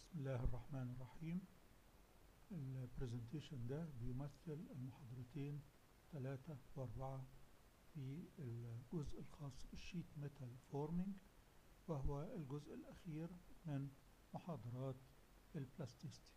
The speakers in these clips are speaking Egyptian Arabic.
بسم الله الرحمن الرحيم البرزنتيشن ده بيمثل المحاضرتين ثلاثة وأربعة في الجزء الخاص بالشيت ميتال فورمينج وهو الجزء الأخير من محاضرات البلاستيستي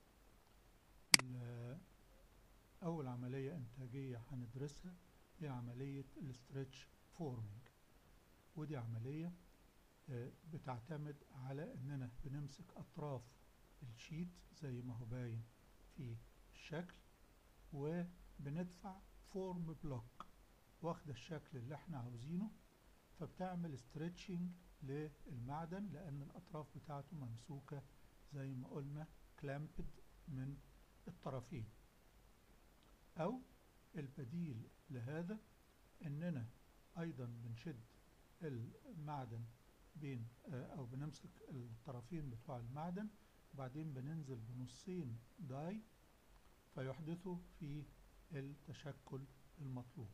أول عملية إنتاجية هندرسها هي عملية الاسترتش فورمينج ودي عملية بتعتمد على اننا بنمسك اطراف الشيت زي ما هو باين في الشكل وبندفع فورم بلوك واخده الشكل اللي احنا عاوزينه فبتعمل ستريتشنج للمعدن لان الاطراف بتاعته ممسوكه زي ما قلنا كلامبد من الطرفين او البديل لهذا اننا ايضا بنشد المعدن بين او بنمسك الطرفين بتوع المعدن وبعدين بننزل بنصين داي فيحدثوا في التشكل المطلوب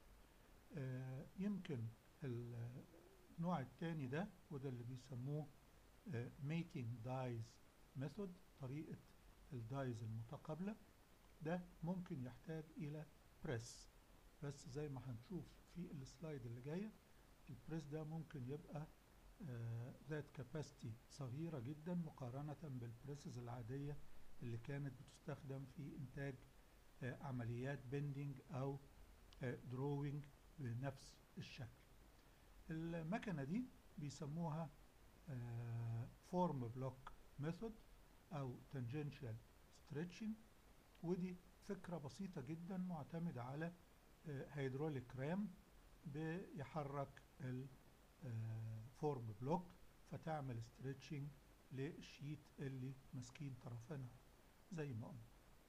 يمكن النوع الثاني ده وده اللي بيسموه ميتنج دايز ميثود طريقة الدايز المتقابلة ده ممكن يحتاج إلى بريس بس زي ما هنشوف في السلايد اللي جايه البريس ده ممكن يبقى ذات كاباسيتي صغيرة جدا مقارنة بالبريسز العادية اللي كانت بتستخدم في إنتاج عمليات بندنج أو دروينج بنفس الشكل المكنة دي بيسموها فورم بلوك ميثود أو تانجنشال ستريتشنج ودي فكرة بسيطة جدا معتمدة على هيدروليك رام بيحرك الفورم بلوك فتعمل ستريتشنج للشيت اللي ماسكين طرفينها زي ما قلنا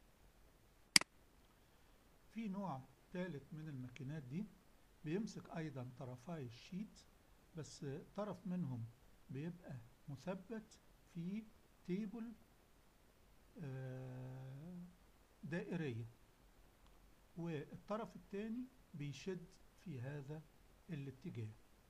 في نوع ثالث من الماكينات دي بيمسك ايضا طرفي الشيت بس طرف منهم بيبقى مثبت في تيبل دائرية والطرف الثاني بيشد في هذا الاتجاه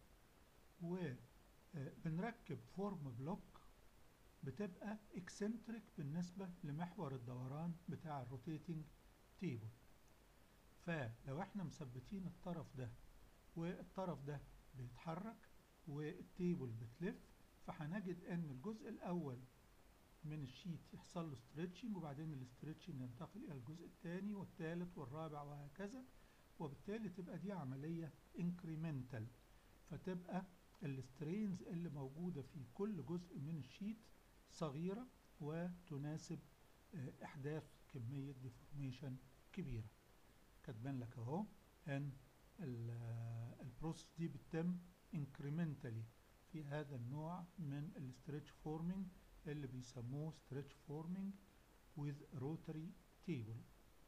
وبنركب فورم بلوك بتبقى اكسنتريك بالنسبة لمحور الدوران بتاع الروتيتنج تيبل فلو احنا مثبتين الطرف ده والطرف ده بيتحرك والتيبل بتلف فهنجد ان الجزء الاول من الشيت يحصل له ستريتشنج وبعدين الاستريتشنج ينتقل الى الجزء الثاني والثالث والرابع وهكذا وبالتالي تبقى دي عملية انكريمنتال فتبقى السترينز اللي موجودة في كل جزء من الشيت صغيرة وتناسب احداث كمية ديفورميشن كبيرة كاتبين لك اهو ان البروسيس دي بتتم انكريمنتالي في هذا النوع من الستريتش فورمينج اللي بيسموه ستريتش فورمينج with rotary table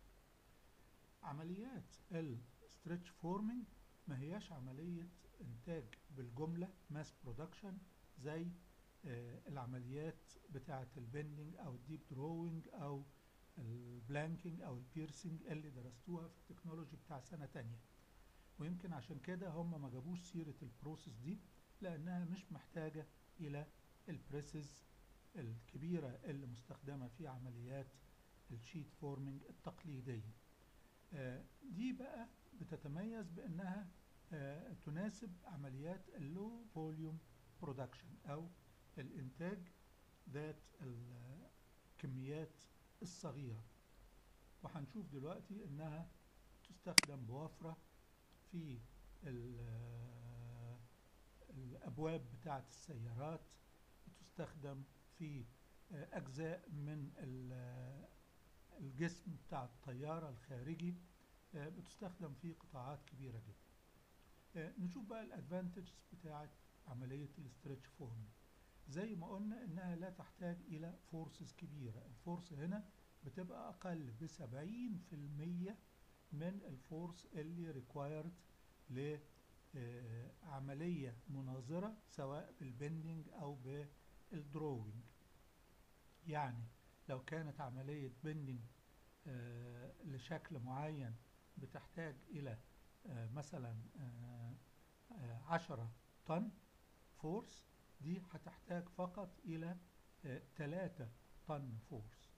عمليات الستريتش فورمينج ما هياش عملية انتاج بالجملة ماس برودكشن زي آه العمليات بتاعة البندنج او الديب دروينج او البلانكينج او البيرسينج اللي درستوها في التكنولوجي بتاع سنة تانية ويمكن عشان كده هم ما جابوش سيرة البروسيس دي لانها مش محتاجة الى البريسز الكبيرة اللي مستخدمة في عمليات الشيت فورمينج التقليدية آه دي بقى بتتميز بانها آه تناسب عمليات اللو فوليوم برودكشن او الانتاج ذات الكميات الصغيرة وهنشوف دلوقتي انها تستخدم بوفرة في الابواب بتاعة السيارات تستخدم في آه اجزاء من الجسم بتاع الطيارة الخارجي بتستخدم في قطاعات كبيرة جدا نشوف بقى الادفانتجز بتاعة عملية الاسترتش فورم زي ما قلنا انها لا تحتاج الى فورسز كبيرة الفورس هنا بتبقى اقل بسبعين في المية من الفورس اللي ريكوايرد لعملية مناظرة سواء بالبندنج او بالدروينج يعني لو كانت عملية بندنج آه لشكل معين بتحتاج إلى آه مثلا آه عشرة طن فورس دي هتحتاج فقط إلى 3 طن فورس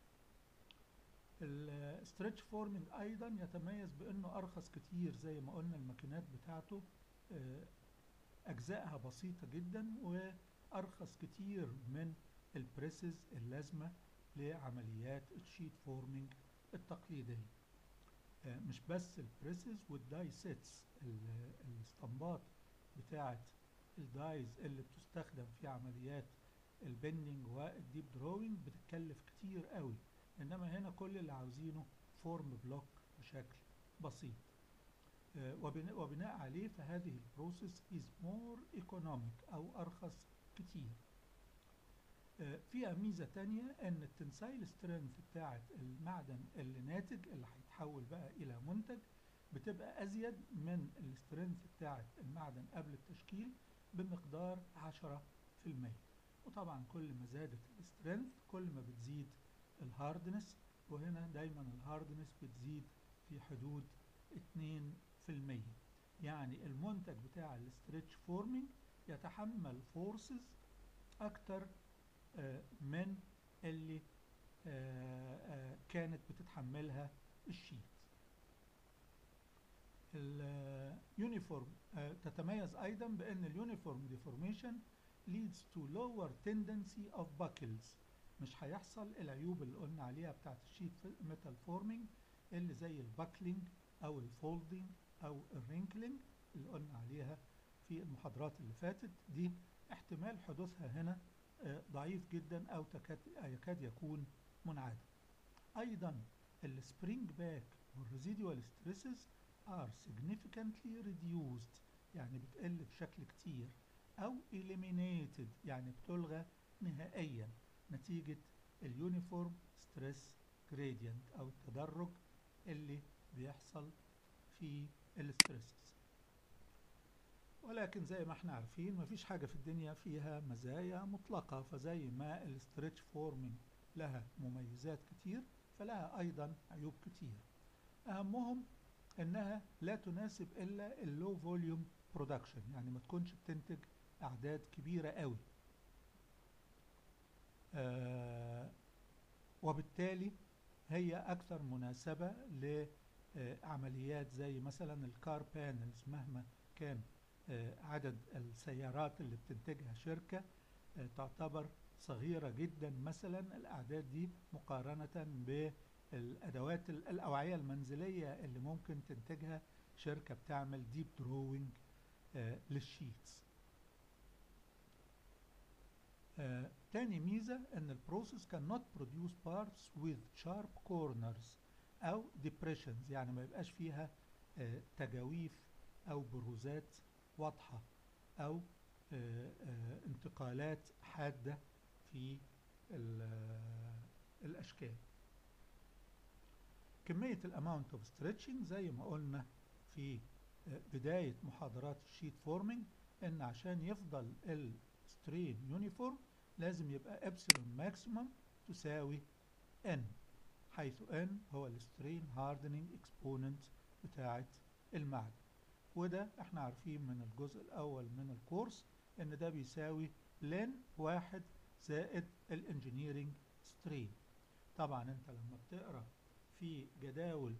الستريتش فورمينج ايضا يتميز بانه ارخص كتير زي ما قلنا الماكينات بتاعته آه، اجزائها بسيطة جدا وارخص كتير من البريسز اللازمة لعمليات الشيت فورمينج التقليدية آه، مش بس البريسز والداي سيتس الاسطمبات بتاعة الدايز اللي بتستخدم في عمليات البندنج والديب دروينج بتتكلف كتير قوي انما هنا كل اللي عاوزينه فورم بلوك بشكل بسيط آه، وبناء, وبناء عليه فهذه البروسيس از مور ايكونوميك او ارخص كتير آه، فيها ميزة تانية ان التنسايل سترينث بتاعة المعدن اللي ناتج اللي هيتحول بقى الى منتج بتبقى ازيد من السترينث بتاعة المعدن قبل التشكيل بمقدار 10% وطبعا كل ما زادت السترينث كل ما بتزيد الهاردنس وهنا دايما الهاردنس بتزيد في حدود 2% يعني المنتج بتاع الاستريتش فورمينج يتحمل فورسز اكتر آه، من اللي آه، آه، كانت بتتحملها الشيت اليونيفورم تتميز ايضا بان اليونيفورم ديفورميشن leads to lower tendency of buckles مش هيحصل العيوب اللي قلنا عليها بتاعت الشيت ميتال فورمينج اللي زي الباكلينج او الفولدينج او الرينكلينج اللي قلنا عليها في المحاضرات اللي فاتت دي احتمال حدوثها هنا آه، ضعيف جدا او تكاد يكاد يكون منعدم ايضا السبرينج باك والريزيدوال ستريسز are significantly reduced يعني بتقل بشكل كتير او eliminated يعني بتلغى نهائيا نتيجة اليونيفورم ستريس جريدينت او التدرج اللي بيحصل في الستريسز ولكن زي ما احنا عارفين مفيش حاجة في الدنيا فيها مزايا مطلقة فزي ما الستريتش فورمينج لها مميزات كتير فلها ايضا عيوب كتير اهمهم انها لا تناسب الا اللو فوليوم برودكشن يعني ما تكونش بتنتج اعداد كبيرة قوي آه وبالتالي هي اكثر مناسبة لعمليات زي مثلا الكار بانلز مهما كان آه عدد السيارات اللي بتنتجها شركة آه تعتبر صغيرة جدا مثلا الاعداد دي مقارنة بالادوات الاوعية المنزلية اللي ممكن تنتجها شركة بتعمل ديب دروينج للشيتس آه، تاني ميزة ان البروسيس cannot produce parts with sharp corners او depressions يعني ما يبقاش فيها آه، تجاويف او بروزات واضحة او آه، آه، انتقالات حادة في ال- آه، الاشكال كمية الاماونت اوف stretching زي ما قلنا في آه، بداية محاضرات الشيت فورمينج ان عشان يفضل السترين يونيفورم لازم يبقى ابسلون ماكسيمم تساوي ان حيث ان هو السترين هاردنينج اكسبوننت بتاعة المعدن وده احنا عارفين من الجزء الاول من الكورس ان ده بيساوي لن واحد زائد الانجينيرينج سترين طبعا انت لما بتقرا في جداول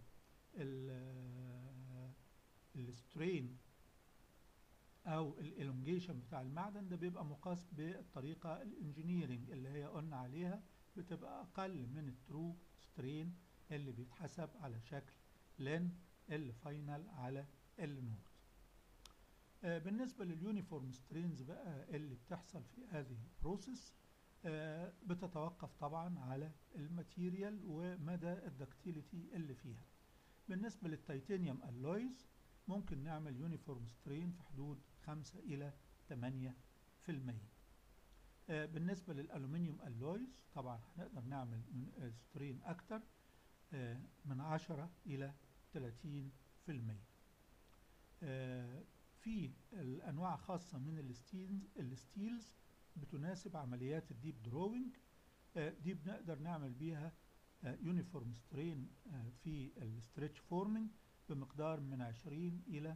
السترين او الالونجيشن بتاع المعدن ده بيبقى مقاس بالطريقه الانجينيرنج اللي هي قلنا عليها بتبقى اقل من الترو سترين اللي بيتحسب على شكل لن ال فاينل على ال نوت آه بالنسبه لليونيفورم سترينز بقى اللي بتحصل في هذه البروسيس آه بتتوقف طبعا على الماتيريال ومدى الدكتيليتي اللي فيها بالنسبه للتيتانيوم الويز ممكن نعمل يونيفورم سترين في حدود 5 إلى 8 في المية آه بالنسبة للألومنيوم ألويز طبعا هنقدر نعمل من سترين أكتر آه من 10 إلى 30 في المية آه في الأنواع خاصة من الستيلز الستيلز بتناسب عمليات الديب دروينج دي بنقدر نعمل بيها يونيفورم سترين في الستريتش فورمينج بمقدار من 20 إلى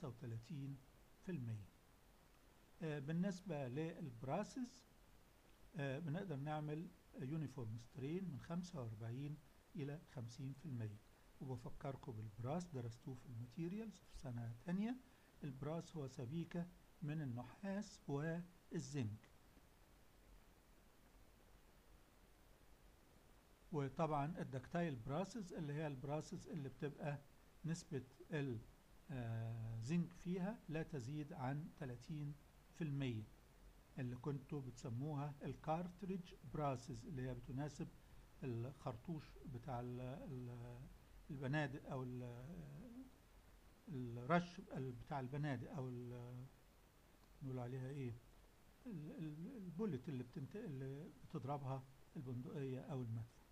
35 في المية بالنسبة للبراسز آه بنقدر نعمل يونيفورم سترين من 45 إلى 50% وبفكركم بالبراس درستوه في الماتيريالز في سنة تانية البراس هو سبيكة من النحاس والزنك وطبعا الدكتايل براسز اللي هي البراسز اللي بتبقى نسبة الزنك فيها لا تزيد عن 30% اللي كنتوا بتسموها الكارتريج براسز اللي هي بتناسب الخرطوش بتاع البنادق او الرش بتاع البنادق او نقول عليها ايه البولت اللي بتنت... اللي بتضربها البندقية او المدفع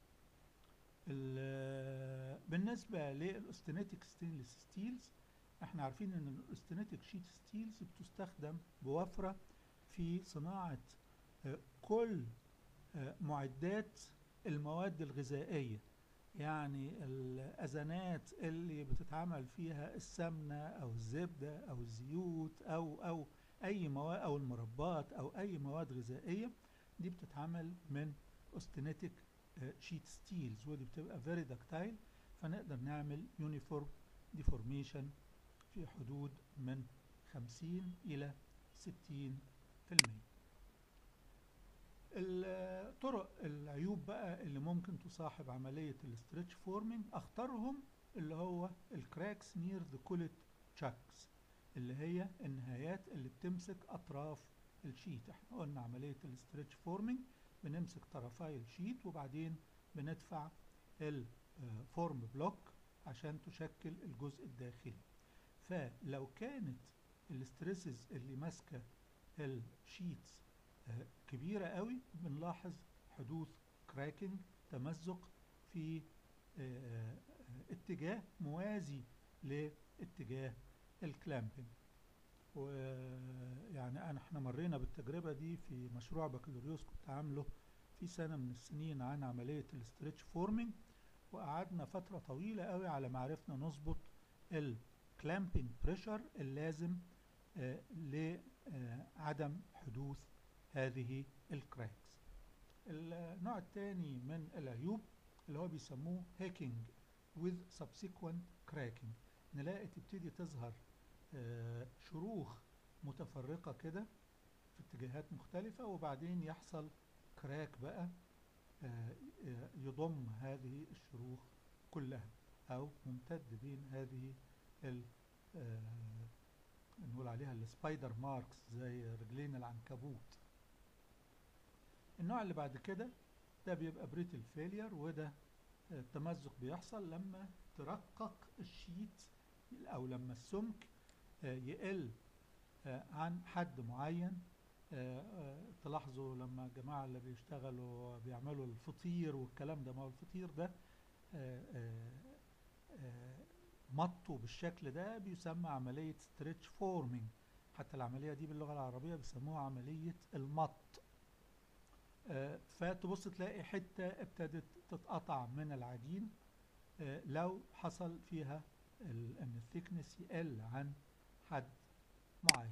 بالنسبة للاستينيتك ستينلس ستيلز احنا عارفين ان الاستينيتك شيت ستيلز بتستخدم بوفرة في صناعة كل معدات المواد الغذائية يعني الأزنات اللي بتتعمل فيها السمنة أو الزبدة أو الزيوت أو أو أي مواد أو المربات أو أي مواد غذائية دي بتتعمل من أوستينيتك شيت ستيلز ودي بتبقى فيري دكتايل فنقدر نعمل يونيفورم ديفورميشن في حدود من 50 إلى 60% الطرق العيوب بقى اللي ممكن تصاحب عملية الاسترتش فورمينج اختارهم اللي هو الكراكس نير ذا كولت تشاكس اللي هي النهايات اللي بتمسك اطراف الشيت احنا قلنا عملية الاسترتش فورمينج بنمسك طرفي الشيت وبعدين بندفع الفورم بلوك عشان تشكل الجزء الداخلي فلو كانت الاسترسز اللي ماسكه الشيتس كبيرة قوي بنلاحظ حدوث كراكنج تمزق في اتجاه موازي لاتجاه الكلامبنج ويعني انا احنا مرينا بالتجربة دي في مشروع بكالوريوس كنت عامله في سنة من السنين عن عملية الاسترتش فورمينج وقعدنا فترة طويلة قوي على ما عرفنا نظبط الكلامبنج بريشر اللازم آه لعدم حدوث هذه الكراكس النوع الثاني من العيوب اللي هو بيسموه هيكينج with subsequent cracking نلاقي تبتدي تظهر آه شروخ متفرقة كده في اتجاهات مختلفة وبعدين يحصل كراك بقى آه يضم هذه الشروخ كلها أو ممتد بين هذه ال نقول عليها السبايدر ماركس زي رجلين العنكبوت النوع اللي بعد كده ده بيبقى بريتل فيلير وده التمزق بيحصل لما ترقق الشيت او لما السمك يقل عن حد معين تلاحظوا لما الجماعة اللي بيشتغلوا بيعملوا الفطير والكلام ده ما هو الفطير ده مطه بالشكل ده بيسمى عملية ستريتش فورمينج حتى العملية دي باللغة العربية بيسموها عملية المط آه فتبص تلاقي حتة ابتدت تتقطع من العجين آه لو حصل فيها ان الثيكنس يقل عن حد معين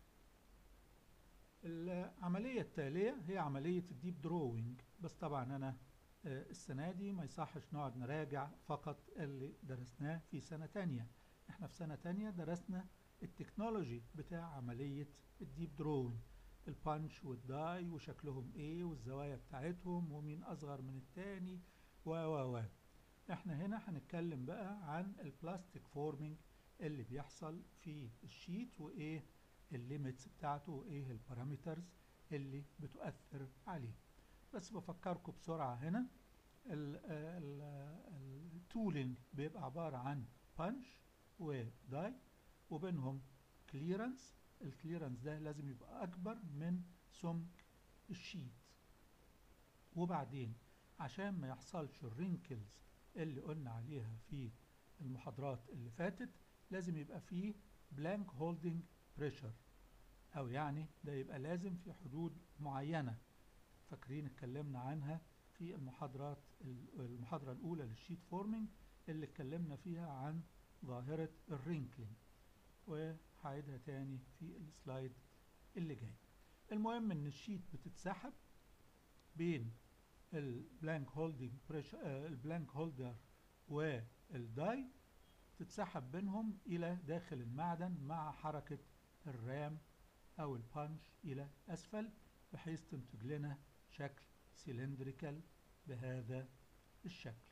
العملية التالية هي عملية الديب دروينج بس طبعا انا آه السنة دي ما يصحش نقعد نراجع فقط اللي درسناه في سنة تانية احنا في سنة تانية درسنا التكنولوجي بتاع عملية الديب دروينج البانش والداي وشكلهم ايه والزوايا بتاعتهم ومين اصغر من التاني و و و احنا هنا هنتكلم بقى عن البلاستيك فورمينج اللي بيحصل في الشيت وايه الليميتس بتاعته وايه البارامترز اللي بتؤثر عليه بس بفكركم بسرعة هنا التولينج بيبقى عبارة عن بانش وداي وبينهم كليرنس الكليرنس ده لازم يبقى اكبر من سمك الشيت وبعدين عشان ما يحصلش الرينكلز اللي قلنا عليها في المحاضرات اللي فاتت لازم يبقى فيه بلانك هولدنج بريشر او يعني ده يبقى لازم في حدود معينة فاكرين اتكلمنا عنها في المحاضرات المحاضرة الاولى للشيت فورمينج اللي اتكلمنا فيها عن ظاهرة الرينكلينج وهعيدها تاني في السلايد اللي جاي المهم ان الشيت بتتسحب بين البلانك هولدنج بريشر البلانك هولدر والداي تتسحب بينهم الى داخل المعدن مع حركة الرام او البانش الى اسفل بحيث تنتج لنا شكل سيلندريكال بهذا الشكل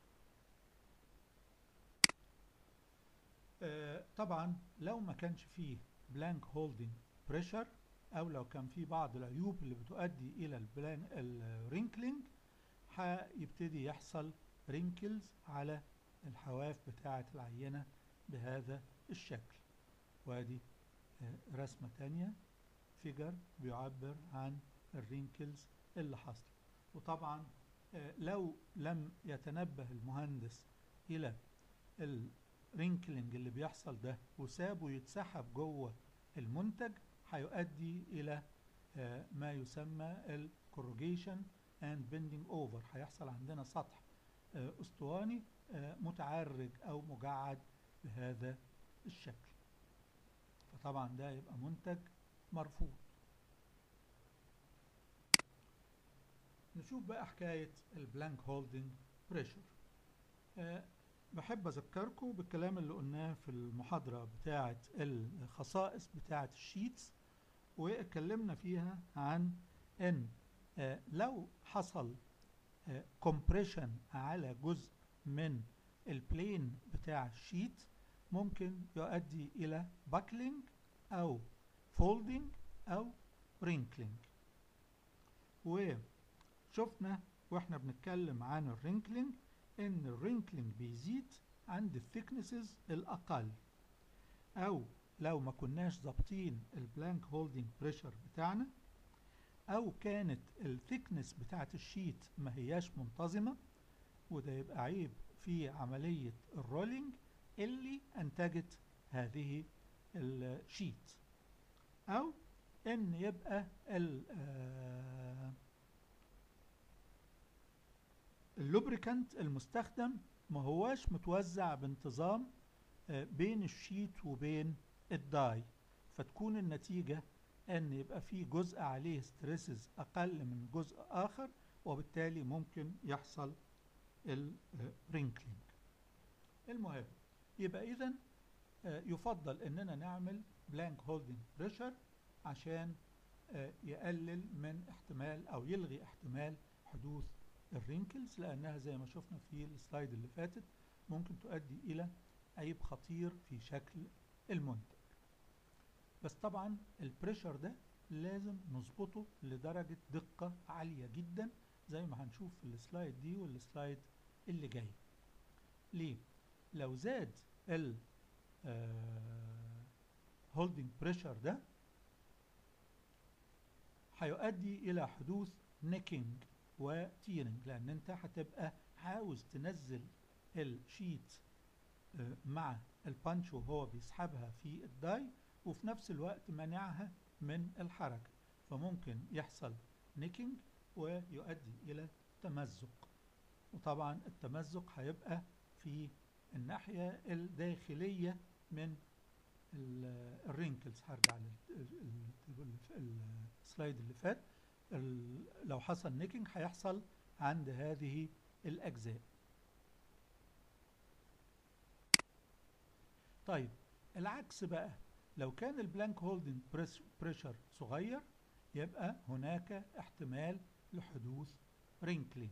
آه طبعا لو ما كانش فيه بلانك هولدنج بريشر او لو كان في بعض العيوب اللي بتؤدي الى البلان الرينكلينج هيبتدي يحصل رينكلز على الحواف بتاعة العينة بهذا الشكل وادي آه رسمة تانية فيجر بيعبر عن الرينكلز اللي حصل وطبعا آه لو لم يتنبه المهندس الى الرينكلينج اللي بيحصل ده وسابه يتسحب جوه المنتج هيؤدي الى آه ما يسمى الكوروجيشن اند بندنج اوفر هيحصل عندنا سطح آه اسطواني متعرج او مجعد بهذا الشكل فطبعا ده يبقى منتج مرفوض نشوف بقى حكاية البلانك هولدنج بريشر أه بحب أذكركم بالكلام اللي قلناه في المحاضرة بتاعة الخصائص بتاعة الشيتس واتكلمنا فيها عن ان أه لو حصل كومبريشن أه على جزء من البلين بتاع الشيت ممكن يؤدي إلى باكلينج أو فولدنج أو رينكلينج وشفنا واحنا بنتكلم عن الرينكلينج ان الرينكلينج بيزيد عند الثيكنسز الاقل او لو ما كناش ظابطين البلانك هولدنج بريشر بتاعنا او كانت الثيكنس بتاعت الشيت ما هياش منتظمه وده يبقى عيب في عمليه الرولينج اللي انتجت هذه الشيت او ان يبقى اللوبريكانت المستخدم ما هواش متوزع بانتظام بين الشيت وبين الداي فتكون النتيجة ان يبقى في جزء عليه ستريسز اقل من جزء اخر وبالتالي ممكن يحصل الرينكلينج المهم يبقى اذا يفضل اننا نعمل بلانك هولدنج بريشر عشان يقلل من احتمال او يلغي احتمال حدوث الرينكلز لانها زي ما شفنا في السلايد اللي فاتت ممكن تؤدي الى عيب خطير في شكل المنتج بس طبعا البريشر ده لازم نظبطه لدرجة دقة عالية جدا زي ما هنشوف في السلايد دي والسلايد اللي جاي ليه لو زاد ال هولدنج بريشر ده هيؤدي الى حدوث نيكينج وتيرنج لان انت هتبقى عاوز تنزل الشيت مع البانش وهو بيسحبها في الداي وفي نفس الوقت منعها من الحركة فممكن يحصل نيكينج ويؤدي الى تمزق وطبعا التمزق هيبقى في الناحية الداخلية من الرينكلز هرجع للسلايد اللي فات لو حصل نيكينج هيحصل عند هذه الأجزاء طيب العكس بقى لو كان البلانك هولدنج بريشر صغير يبقى هناك احتمال لحدوث رينكلينج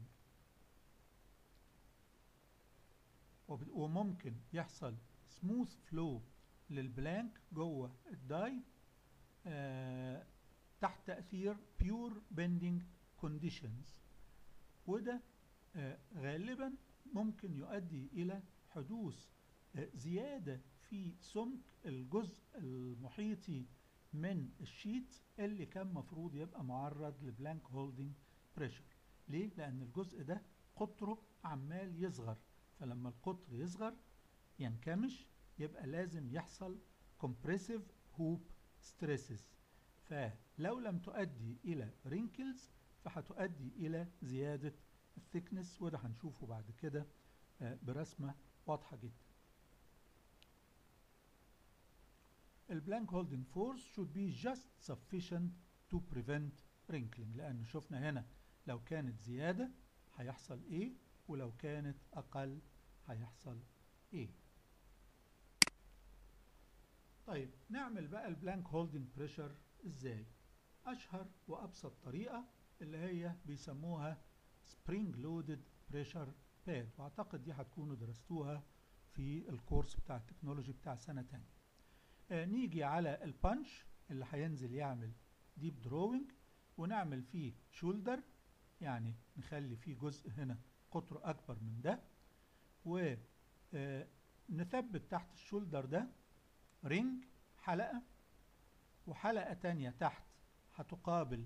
وممكن يحصل سموث فلو للبلانك جوه الداي آه تحت تأثير بيور بندنج كونديشنز وده آه غالبا ممكن يؤدي إلى حدوث آه زيادة في سمك الجزء المحيطي من الشيت اللي كان مفروض يبقى معرض لبلانك هولدنج بريشر ليه؟ لأن الجزء ده قطره عمال يصغر فلما القطر يصغر ينكمش يبقى لازم يحصل compressive hoop stresses فلو لم تؤدي إلى wrinkles فهتؤدي إلى زيادة الثيكنس وده هنشوفه بعد كده برسمة واضحة جدا البلانك holding force should be just sufficient to prevent wrinkling لأن شفنا هنا لو كانت زيادة هيحصل ايه ولو كانت اقل هيحصل ايه طيب نعمل بقى البلانك هولدنج بريشر ازاي اشهر وابسط طريقة اللي هي بيسموها سبرينج لودد بريشر باد واعتقد دي هتكونوا درستوها في الكورس بتاع التكنولوجي بتاع سنة تانية آه نيجي على البانش اللي هينزل يعمل ديب دروينج ونعمل فيه شولدر يعني نخلي فيه جزء هنا قطره أكبر من ده ونثبت تحت الشولدر ده رينج حلقة وحلقة تانية تحت هتقابل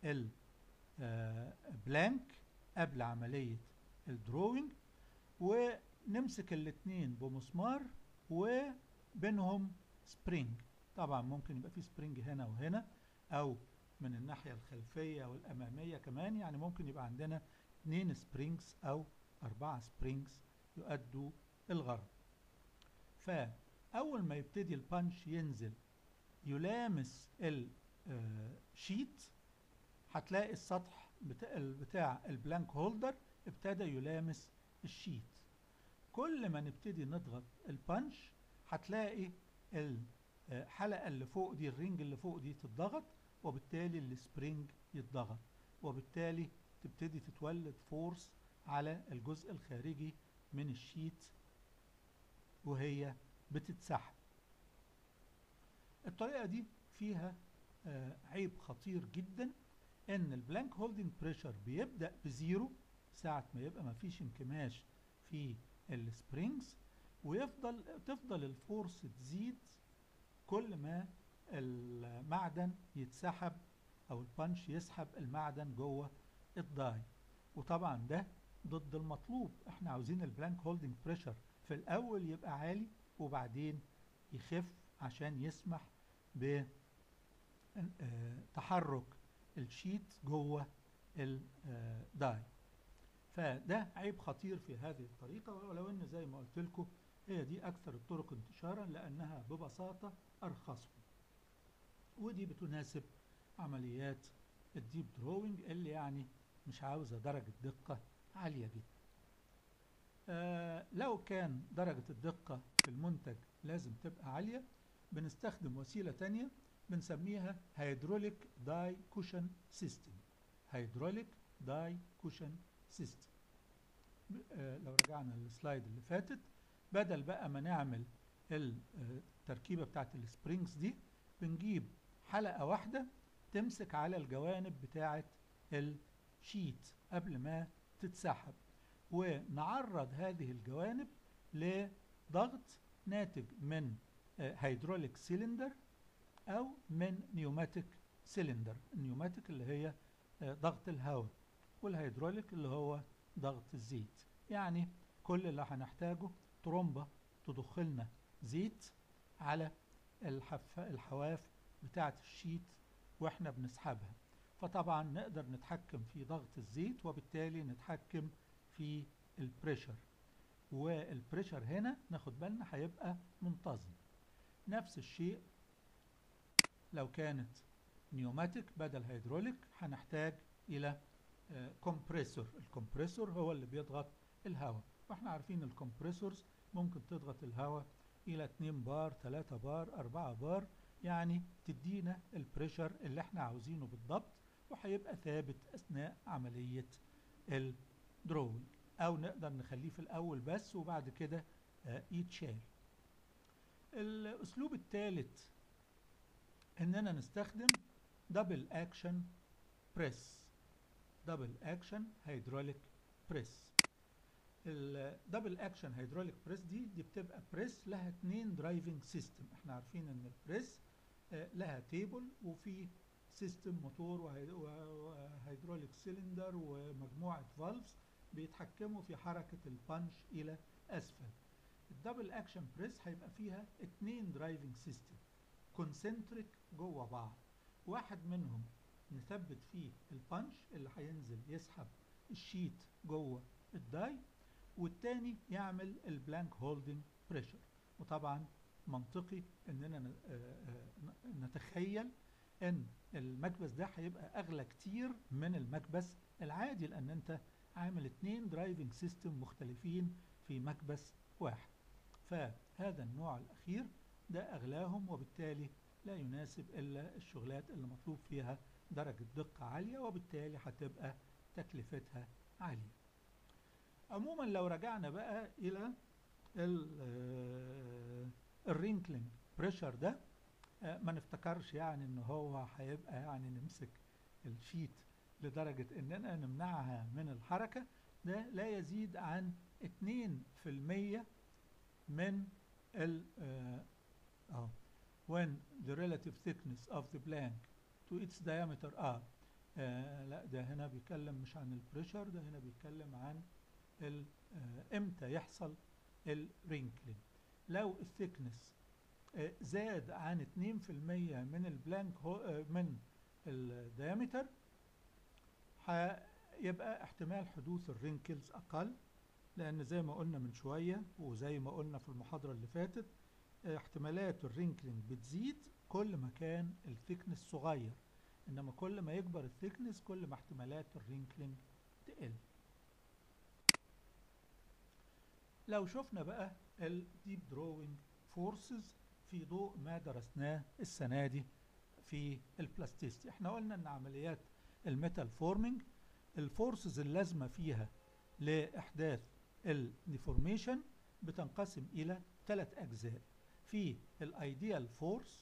البلانك قبل عملية الدروينج ونمسك الاتنين بمسمار وبينهم سبرينج طبعا ممكن يبقى في سبرينج هنا وهنا او من الناحية الخلفية والأمامية كمان يعني ممكن يبقى عندنا اتنين سبرينجز أو أربعة سبرينجز يؤدوا الغرض فأول ما يبتدي البانش ينزل يلامس الشيت هتلاقي السطح بتاع البلانك هولدر ابتدى يلامس الشيت كل ما نبتدي نضغط البانش هتلاقي الحلقة اللي فوق دي الرينج اللي فوق دي تتضغط وبالتالي السبرينج يتضغط وبالتالي تبتدي تتولد فورس على الجزء الخارجي من الشيت وهي بتتسحب الطريقة دي فيها آه عيب خطير جدا ان البلانك هولدنج بريشر بيبدأ بزيرو ساعة ما يبقى ما فيش انكماش في السبرينجز ويفضل تفضل الفورس تزيد كل ما المعدن يتسحب او البانش يسحب المعدن جوه الداي وطبعا ده ضد المطلوب احنا عاوزين البلانك هولدنج بريشر في الاول يبقى عالي وبعدين يخف عشان يسمح بتحرك الشيت جوه الداي فده عيب خطير في هذه الطريقة ولو ان زي ما قلت لكم هي دي اكثر الطرق انتشارا لانها ببساطة ارخصهم ودي بتناسب عمليات الديب دروينج اللي يعني مش عاوزة درجة دقة عالية جدا آه لو كان درجة الدقة في المنتج لازم تبقى عالية بنستخدم وسيلة تانية بنسميها هيدروليك داي كوشن سيستم هيدروليك داي كوشن سيستم آه لو رجعنا للسلايد اللي فاتت بدل بقى ما نعمل التركيبة بتاعت السبرينجز دي بنجيب حلقة واحدة تمسك على الجوانب بتاعت الشيت قبل ما تتسحب ونعرض هذه الجوانب لضغط ناتج من هيدروليك سيلندر او من نيوماتيك سيلندر النيوماتيك اللي هي ضغط الهواء والهيدروليك اللي هو ضغط الزيت يعني كل اللي هنحتاجه ترومبة تضخ لنا زيت على الحف الحواف بتاعة الشيت واحنا بنسحبها فطبعا نقدر نتحكم في ضغط الزيت وبالتالي نتحكم في البريشر والبريشر هنا ناخد بالنا هيبقى منتظم نفس الشيء لو كانت نيوماتيك بدل هيدروليك هنحتاج الى كومبريسور الكمبريسور هو اللي بيضغط الهواء واحنا عارفين الكمبريسورز ممكن تضغط الهواء الى 2 بار 3 بار 4 بار يعني تدينا البريشر اللي احنا عاوزينه بالضبط وهيبقى ثابت اثناء عملية الدروينج او نقدر نخليه في الاول بس وبعد كده آه يتشال الاسلوب الثالث اننا نستخدم دبل اكشن بريس دبل اكشن هيدروليك بريس الدبل اكشن هيدروليك بريس دي دي بتبقى بريس لها اتنين درايفنج سيستم احنا عارفين ان البريس آه لها تيبل وفي سيستم موتور وهيدروليك سيلندر ومجموعه فالفز بيتحكموا في حركه البانش الى اسفل الدبل اكشن بريس هيبقى فيها اتنين درايفنج سيستم كونسنتريك جوه بعض واحد منهم نثبت فيه البانش اللي هينزل يسحب الشيت جوه الداي والتاني يعمل البلانك هولدنج بريشر وطبعا منطقي اننا نتخيل ان المكبس ده هيبقى اغلى كتير من المكبس العادي لان انت عامل اتنين درايفنج سيستم مختلفين في مكبس واحد فهذا النوع الاخير ده اغلاهم وبالتالي لا يناسب الا الشغلات اللي مطلوب فيها درجة دقة عالية وبالتالي هتبقى تكلفتها عالية عموما لو رجعنا بقى الى الرينكلينج بريشر ده ما نفتكرش يعني ان هو هيبقى يعني نمسك الشيت لدرجة اننا نمنعها من الحركة ده لا يزيد عن 2% من ال اه when the relative thickness of the blank to its diameter اه, آه لا ده هنا بيتكلم مش عن البريشر ده هنا بيتكلم عن ال آه امتى يحصل الرينكلينج لو الثيكنس آه زاد عن 2% من البلانك آه من الديامتر هيبقى احتمال حدوث الرينكلز اقل لان زي ما قلنا من شويه وزي ما قلنا في المحاضره اللي فاتت احتمالات الرينكلينج بتزيد كل ما كان الثيكنس صغير انما كل ما يكبر الثيكنس كل ما احتمالات الرينكلينج تقل لو شفنا بقى الديب دروينج فورسز في ضوء ما درسناه السنه دي في البلاستيستي احنا قلنا ان عمليات الميتال فورمينج الفورسز اللازمه فيها لاحداث الديفورميشن بتنقسم الى ثلاث اجزاء في الايديال فورس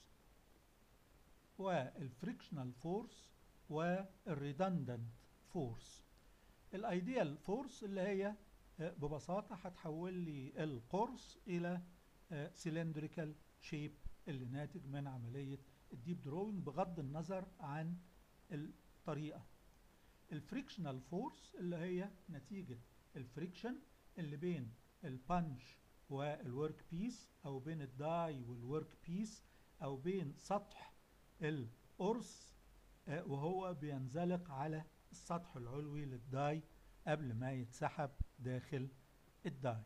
والفريكشنال فورس والريدندنت فورس الايديال فورس اللي هي ببساطه هتحول لي القرص الى سيلندريكال شيب اللي ناتج من عمليه الديب دروينج بغض النظر عن الطريقه الفريكشنال فورس اللي هي نتيجه الفريكشن اللي بين البانش والورك بيس او بين الداي والورك بيس او بين سطح القرص وهو بينزلق على السطح العلوي للداي قبل ما يتسحب داخل الداي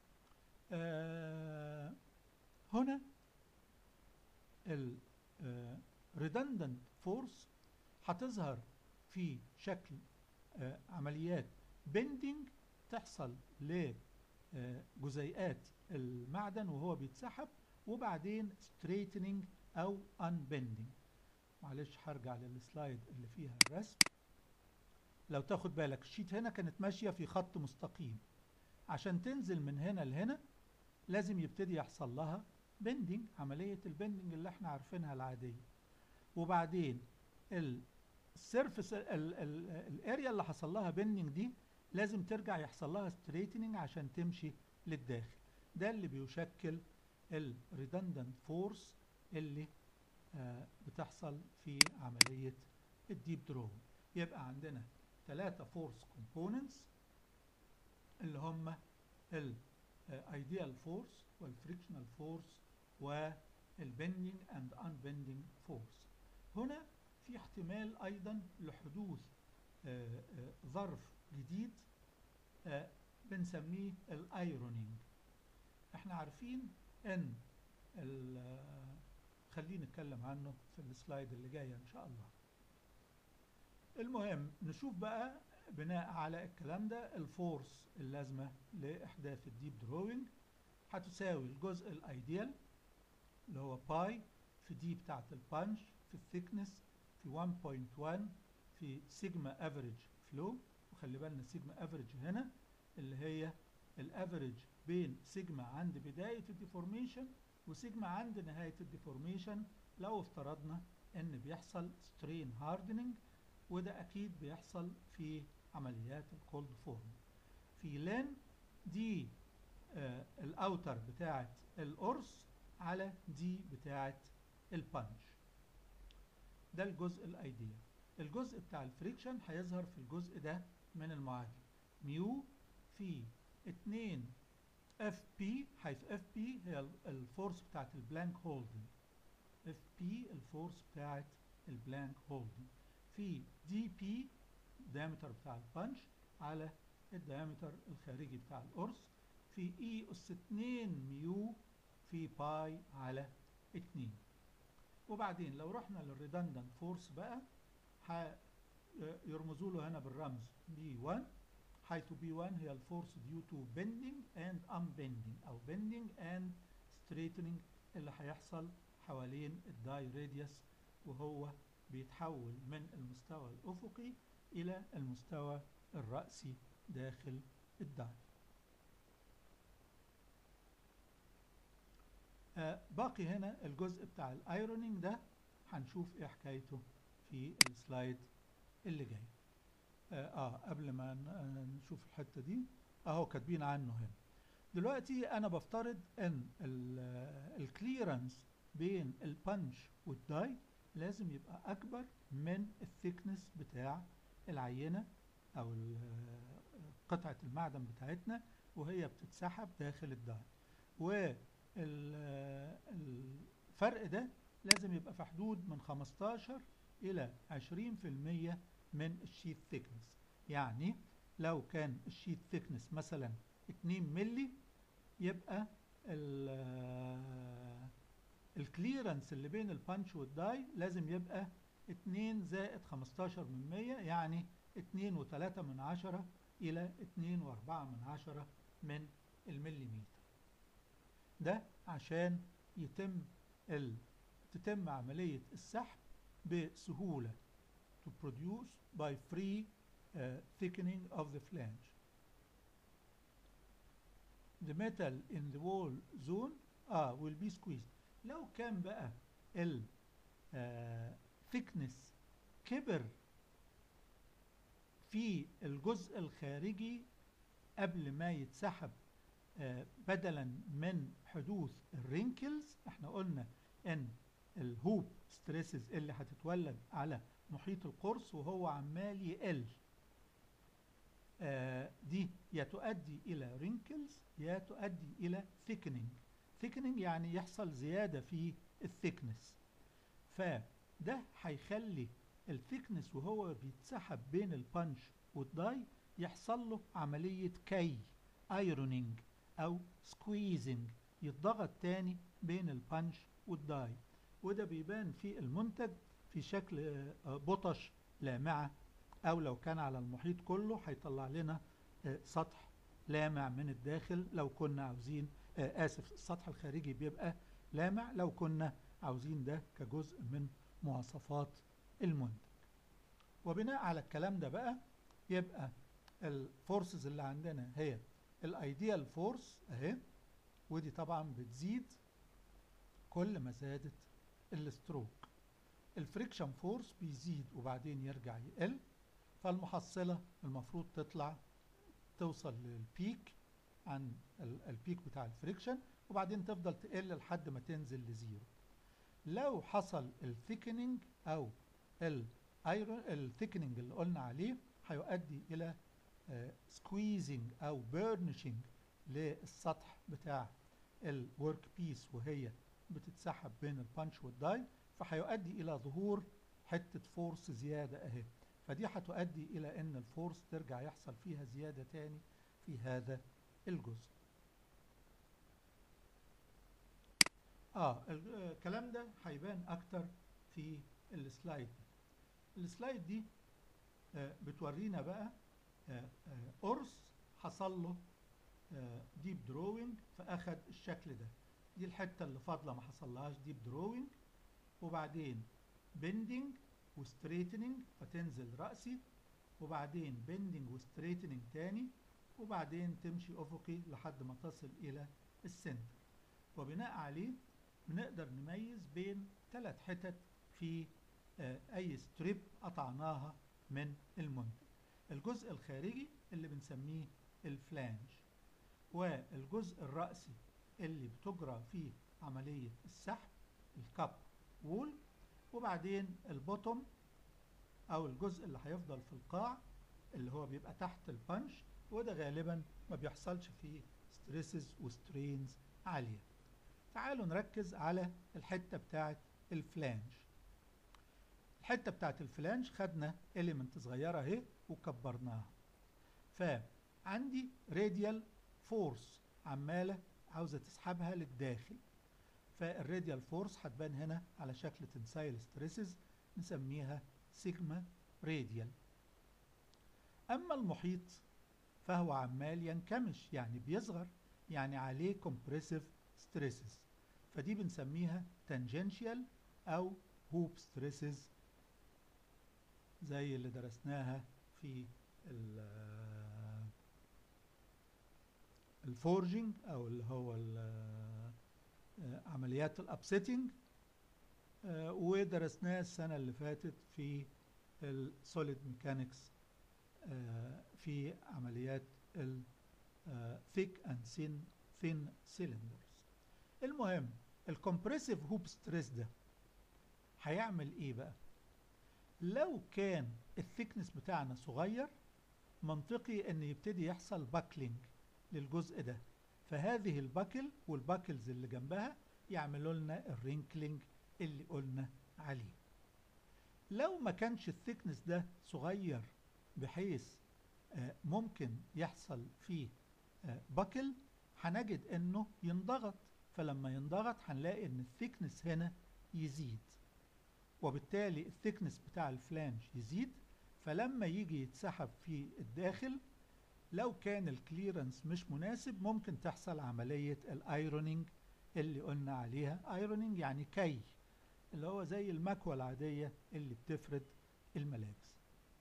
آه هنا ال redundant force هتظهر في شكل آه عمليات bending تحصل لجزيئات المعدن وهو بيتسحب وبعدين straightening او unbending معلش هرجع للسلايد اللي فيها الرسم لو تاخد بالك الشيت هنا كانت ماشية في خط مستقيم عشان تنزل من هنا لهنا لازم يبتدي يحصل لها بندنج عملية البندنج اللي احنا عارفينها العادية وبعدين السيرفس الاريا اللي حصل لها بندنج دي لازم ترجع يحصل لها ستريتنينج عشان تمشي للداخل ده اللي بيشكل الريدندنت فورس اللي آه بتحصل في عملية الديب درو يبقى عندنا ثلاثة فورس كومبوننتس اللي هم الايديال فورس والفريكشنال فورس والبندنج اند انبندنج فورس هنا في احتمال ايضا لحدوث آه آه ظرف جديد بنسميه الايرونينج احنا عارفين ان خلينا نتكلم عنه في السلايد اللي جايه ان شاء الله المهم نشوف بقى بناء على الكلام ده الفورس اللازمه لاحداث الديب دروينج هتساوي الجزء الايديال اللي هو باي في دي بتاعه البانش في الثيكنس في 1.1 في سيجما افريج فلو وخلي بالنا سيجما افريج هنا اللي هي الافريج بين سيجما عند بدايه الديفورميشن وسيجما عند نهايه الديفورميشن لو افترضنا ان بيحصل سترين هاردنينج وده اكيد بيحصل في عمليات الكولد فورم في لين دي آه الاوتر بتاعه القرص على دي بتاعه البانش ده الجزء الايديال الجزء بتاع الفريكشن هيظهر في الجزء ده من المعادله ميو في 2 اف بي حيث اف بي هي الفورس بتاعت البلانك هولدنج اف بي الفورس بتاعت البلانك هولدنج في دي بي الدايمتر بتاع البانش على الدايمتر الخارجي بتاع القرص في اي اس 2 ميو في باي على 2 وبعدين لو رحنا للريدندنت فورس بقى ح- يرمزوا له هنا بالرمز B1 حيث B1 هي الفورس due to bending and unbending أو bending and straightening اللي هيحصل حوالين الداي راديوس وهو بيتحول من المستوى الأفقي إلى المستوى الرأسي داخل الداي آه باقي هنا الجزء بتاع الايرونينج ده هنشوف ايه حكايته في السلايد اللي جاي اه, آه قبل ما ن- آه، نشوف الحتة دي اهو كاتبين عنه هنا دلوقتي انا بفترض ان الكليرنس بين البنش والداي لازم يبقى اكبر من الثيكنس بتاع العينة او ال- آه، قطعة المعدن بتاعتنا وهي بتتسحب داخل الداي والفرق ده لازم يبقى في حدود من 15 إلى 20% من الشيت ثيكنس يعني لو كان الشيت ثيكنس مثلا 2 ملي يبقى الكليرنس اللي بين البانش والداي لازم يبقى 2 زائد 15 من 100 يعني 2 و3 من 10 إلى 2 و4 من 10 من المليمتر ده عشان يتم ال... تتم عملية السحب بسهولة to produce by free uh, thickening of the flange. The metal in the wall zone ah, will be squeezed. لو كان بقى ال uh, thickness كبر في الجزء الخارجي قبل ما يتسحب آه، بدلا من حدوث الرينكلز احنا قلنا ان الهوب ستريسز اللي هتتولد على محيط القرص وهو عمال يقل آه، دي يا تؤدي الى رينكلز يا تؤدي الى ثيكنينج ثيكنينج يعني يحصل زيادة في الثيكنس فده هيخلي الثيكنس وهو بيتسحب بين البنش والداي يحصل له عملية كي ايرونينج او سكويزنج يتضغط تاني بين البنش والداي وده بيبان في المنتج في شكل آه، بطش لامعة او لو كان على المحيط كله هيطلع لنا آه، سطح لامع من الداخل لو كنا عاوزين آه، اسف السطح الخارجي بيبقى لامع لو كنا عاوزين ده كجزء من مواصفات المنتج وبناء على الكلام ده بقى يبقى الفورسز اللي عندنا هي الايديال فورس اهي ودي طبعا بتزيد كل ما زادت الستروك الفريكشن فورس بيزيد وبعدين يرجع يقل فالمحصلة المفروض تطلع توصل للبيك عن ال- البيك بتاع الفريكشن وبعدين تفضل تقل لحد ما تنزل لزيرو لو حصل الثيكنينج او الايرون الثيكنينج اللي قلنا عليه هيؤدي الى سكويزنج او بيرنشنج للسطح بتاع الورك بيس وهي بتتسحب بين البانش والداي فهيؤدي الى ظهور حته فورس زياده اهي فدي هتؤدي الى ان الفورس ترجع يحصل فيها زياده تاني في هذا الجزء اه ال- آه، الكلام ده هيبان اكتر في السلايد دي السلايد دي آه، بتورينا بقى آه، آه، قرص حصل له ديب دروينج فاخد الشكل ده دي الحته اللي فاضله ما حصلهاش ديب دروينج وبعدين بندنج وستريتنينج فتنزل راسي وبعدين بندنج وستريتنينج تاني وبعدين تمشي افقي لحد ما تصل الى السنتر وبناء عليه بنقدر نميز بين ثلاث حتت في آه، اي ستريب قطعناها من المنتج الجزء الخارجي اللي بنسميه الفلانج والجزء الرأسي اللي بتجرى فيه عملية السحب الكاب وول وبعدين البوتوم او الجزء اللي هيفضل في القاع اللي هو بيبقى تحت البنش وده غالبا ما بيحصلش فيه ستريسز وسترينز عالية تعالوا نركز على الحتة بتاعت الفلانج الحتة بتاعت الفلانج خدنا إليمنت صغيرة اهي وكبرناها فعندي راديال فورس عمالة عاوزة تسحبها للداخل فالراديال فورس هتبان هنا على شكل تنسايل ستريسز نسميها سيجما راديال أما المحيط فهو عمال ينكمش يعني بيصغر يعني عليه compressive stresses فدي بنسميها tangential أو hoop stresses زي اللي درسناها في الفورجينج أو اللي هو عمليات الأبسيتنج ودرسناه السنة اللي فاتت في السوليد ميكانكس في عمليات ال thick and thin thin cylinders المهم الكمبريسيف هوب ستريس ده هيعمل ايه بقى لو كان الثيكنس بتاعنا صغير منطقي ان يبتدي يحصل باكلينج للجزء ده فهذه الباكل والباكلز اللي جنبها يعملوا لنا الرينكلينج اللي قلنا عليه لو ما كانش الثيكنس ده صغير بحيث آه ممكن يحصل فيه آه باكل هنجد انه ينضغط فلما ينضغط هنلاقي ان الثيكنس هنا يزيد وبالتالي الثيكنس بتاع الفلانج يزيد فلما يجي يتسحب في الداخل لو كان الكليرنس مش مناسب ممكن تحصل عملية الايرونينج اللي قلنا عليها ايرونينج يعني كي اللي هو زي المكوى العادية اللي بتفرد الملابس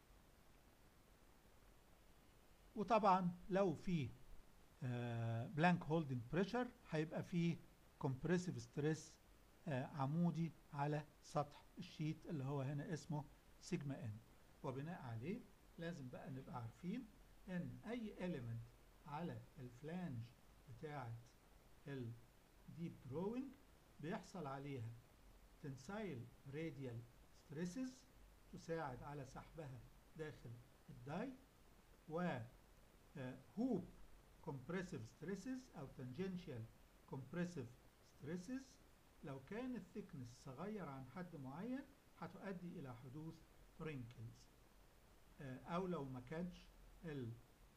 وطبعا لو في بلانك هولدنج بريشر هيبقى فيه كومبريسيف ستريس عمودي على سطح الشيت اللي هو هنا اسمه سيجما ان وبناء عليه لازم بقى نبقى عارفين ان اي element على الفلانج بتاعه الديب دروينج بيحصل عليها تنسايل راديال ستريسز تساعد على سحبها داخل الداي و هوب compressive stresses أو tangential compressive stresses لو كان الثيكنس صغير عن حد معين هتؤدي إلى حدوث wrinkles أو لو ما كانش ال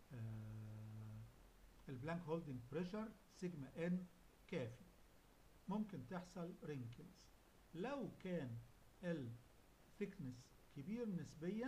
البلانك هولدنج بريشر سيجما ان كافي ممكن تحصل wrinkles لو كان الثيكنس كبير نسبيا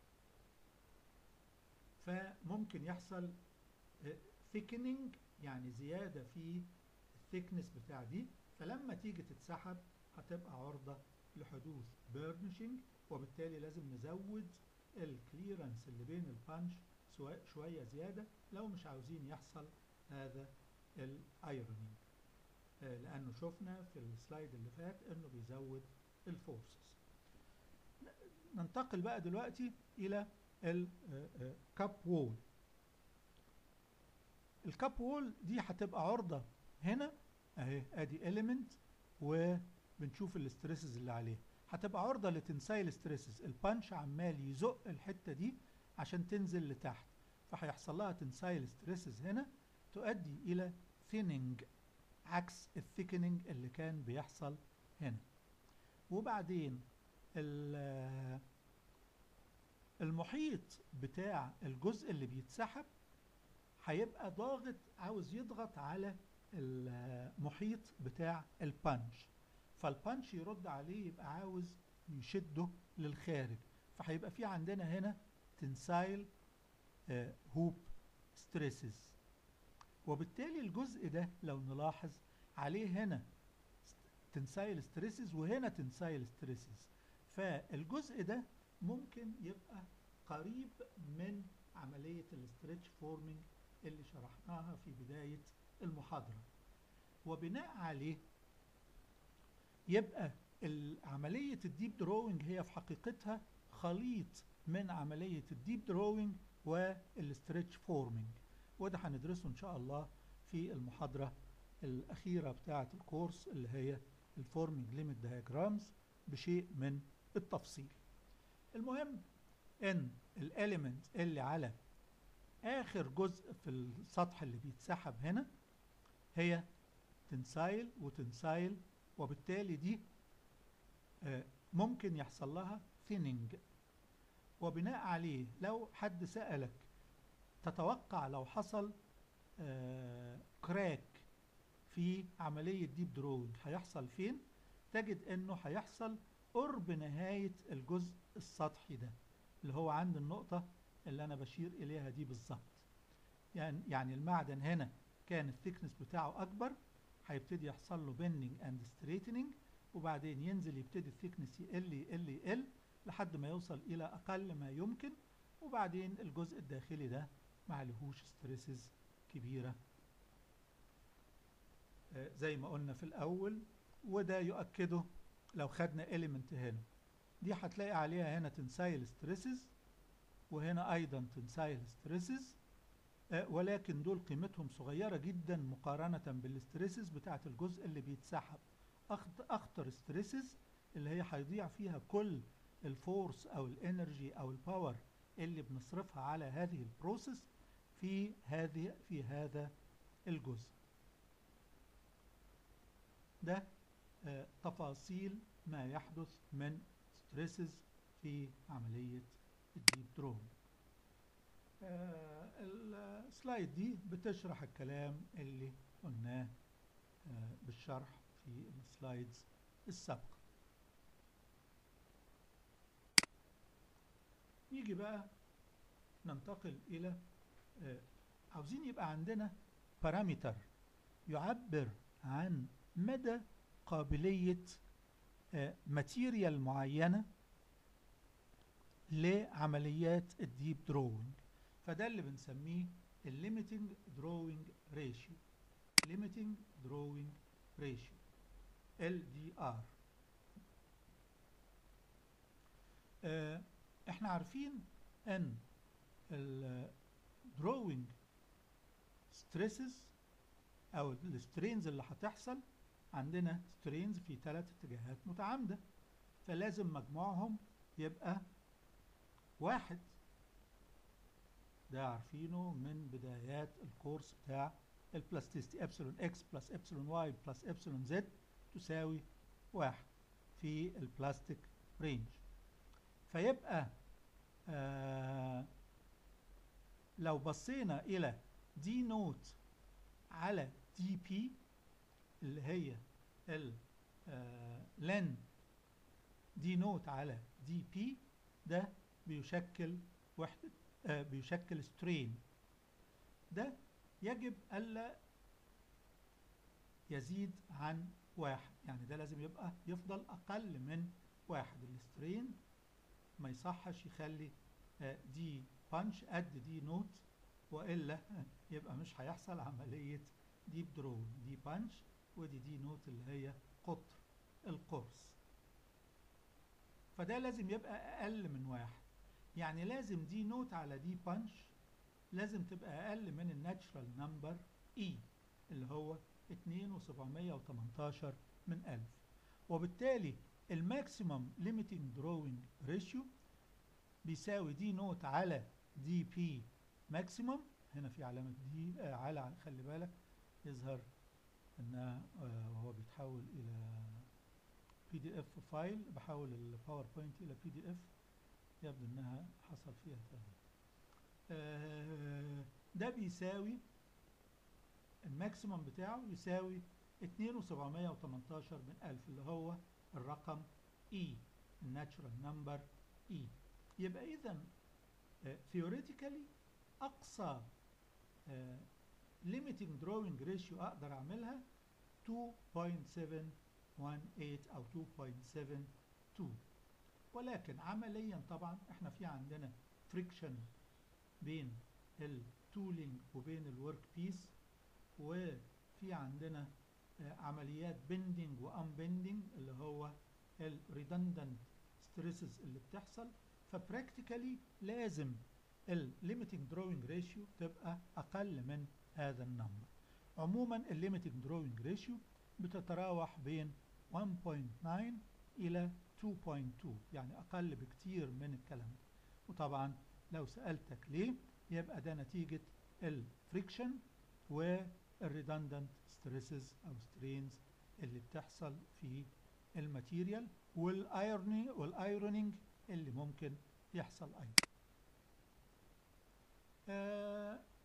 فممكن يحصل thickening يعني زيادة في الثيكنس بتاع دي فلما تيجي تتسحب هتبقى عرضة لحدوث بيرنشنج وبالتالي لازم نزود الكليرنس اللي بين البانش شوية زيادة لو مش عاوزين يحصل هذا الايرونينج لانه شفنا في السلايد اللي فات انه بيزود الفورسز ننتقل بقى دلوقتي الى الكاب وول الكاب وول دي هتبقى عرضة هنا اهي ادي اليمنت وبنشوف الاستريسز اللي عليها هتبقى عرضة لتنسايل ستريسز البانش عمال يزق الحتة دي عشان تنزل لتحت فهيحصل لها تنسايل ستريسز هنا تؤدي الى ثيننج عكس الثيكننج اللي كان بيحصل هنا وبعدين المحيط بتاع الجزء اللي بيتسحب هيبقى ضاغط عاوز يضغط على المحيط بتاع البانش فالبانش يرد عليه يبقى عاوز يشده للخارج فهيبقى في عندنا هنا تنسايل هوب ستريسز وبالتالي الجزء ده لو نلاحظ عليه هنا تنسايل ستريسز وهنا تنسايل ستريسز فالجزء ده ممكن يبقى قريب من عملية الاستريتش فورمينج اللي شرحناها في بداية المحاضرة وبناء عليه يبقى عملية الديب دروينج هي في حقيقتها خليط من عملية الديب دروينج والاستريتش فورمينج وده هندرسه ان شاء الله في المحاضرة الأخيرة بتاعة الكورس اللي هي الفورمينج ليميت دياجرامز بشيء من التفصيل المهم ان الاليمنت اللي على اخر جزء في السطح اللي بيتسحب هنا هي تنسايل وتنسايل وبالتالي دي ممكن يحصل لها ثيننج وبناء عليه لو حد سألك تتوقع لو حصل كراك في عملية ديب دروينج هيحصل فين تجد انه هيحصل قرب نهاية الجزء السطحي ده اللي هو عند النقطة اللي انا بشير اليها دي بالظبط يعني يعني المعدن هنا كان الثيكنس بتاعه اكبر هيبتدي يحصل له بيندنج اند ستريتنينج وبعدين ينزل يبتدي الثيكنس يقل يقل يقل لحد ما يوصل الى اقل ما يمكن وبعدين الجزء الداخلي ده معلهوش ستريسز كبيرة آه زي ما قلنا في الاول وده يؤكده لو خدنا element هنا دي هتلاقي عليها هنا تنسايل ستريسز وهنا ايضا تنسايل ستريسز آه ولكن دول قيمتهم صغيرة جدا مقارنة بالستريسز بتاعت الجزء اللي بيتسحب اخطر ستريسز اللي هي هيضيع فيها كل الفورس او الانرجي او الباور اللي بنصرفها على هذه البروسيس في هذه في هذا الجزء ده آه تفاصيل ما يحدث من ستريسز في عملية الديب درون آه السلايد دي بتشرح الكلام اللي قلناه آه بالشرح في السلايدز السابقة نيجي بقى ننتقل إلى آه عاوزين يبقى عندنا بارامتر يعبر عن مدى قابلية آه ماتيريال معينة لعمليات الديب دروينج فده اللي بنسميه الليميتنج دروينج ريشيو limiting drawing ratio LDR آه احنا عارفين ان الدروينج ستريسز او السترينز اللي هتحصل عندنا سترينز في ثلاث اتجاهات متعامده فلازم مجموعهم يبقى واحد ده عارفينه من بدايات الكورس بتاع البلاستيستي ابسلون اكس بلس ابسلون واي بلس ابسلون زد تساوي واحد في البلاستيك رينج فيبقى آه لو بصينا الى دي نوت على دي بي اللي هي ال آه لن دي نوت على دي بي ده بيشكل وحدة آه بيشكل سترين ده يجب ألا يزيد عن واحد يعني ده لازم يبقى يفضل أقل من واحد السترين ما يصحش يخلي دي بانش قد دي نوت وإلا يبقى مش هيحصل عملية ديب درو دي بانش ودي دي نوت اللي هي قطر القرص فده لازم يبقى أقل من واحد يعني لازم دي نوت على دي بانش لازم تبقى أقل من الناتشرال نمبر E اللي هو 2718 من 1000 وبالتالي الماكسيمم ليميتنج دروينج ريشيو بيساوي دي نوت على دي بي ماكسيمم هنا في علامة دي آه على خلي بالك يظهر انها آه وهو بيتحول الى بي دي اف فايل بحول الباوربوينت الى بي دي اف يبدو انها حصل فيها تغيير آه ده بيساوي الماكسيمم بتاعه يساوي 2718 من 1000 اللي هو الرقم E الناتشرال نمبر E يبقى إذا ثيوريتيكالي أقصى limiting drawing ratio أقدر أعملها 2.718 أو 2.72 ولكن عمليا طبعا احنا في عندنا فريكشن بين التولينج وبين الورك بيس وفي عندنا عمليات بندنج وان بندنج اللي هو الريدندنت ستريسز اللي بتحصل فبراكتيكالي لازم الليميتنج دروينج ريشيو تبقى اقل من هذا النمبر عموما الليميتنج دروينج ريشيو بتتراوح بين 1.9 الى 2.2 يعني اقل بكتير من الكلام ده وطبعا لو سألتك ليه يبقى ده نتيجة الفريكشن والريدندنت ستريسز او سترينز اللي بتحصل في الماتيريال والايروني والايرونينج اللي ممكن يحصل ايضا آه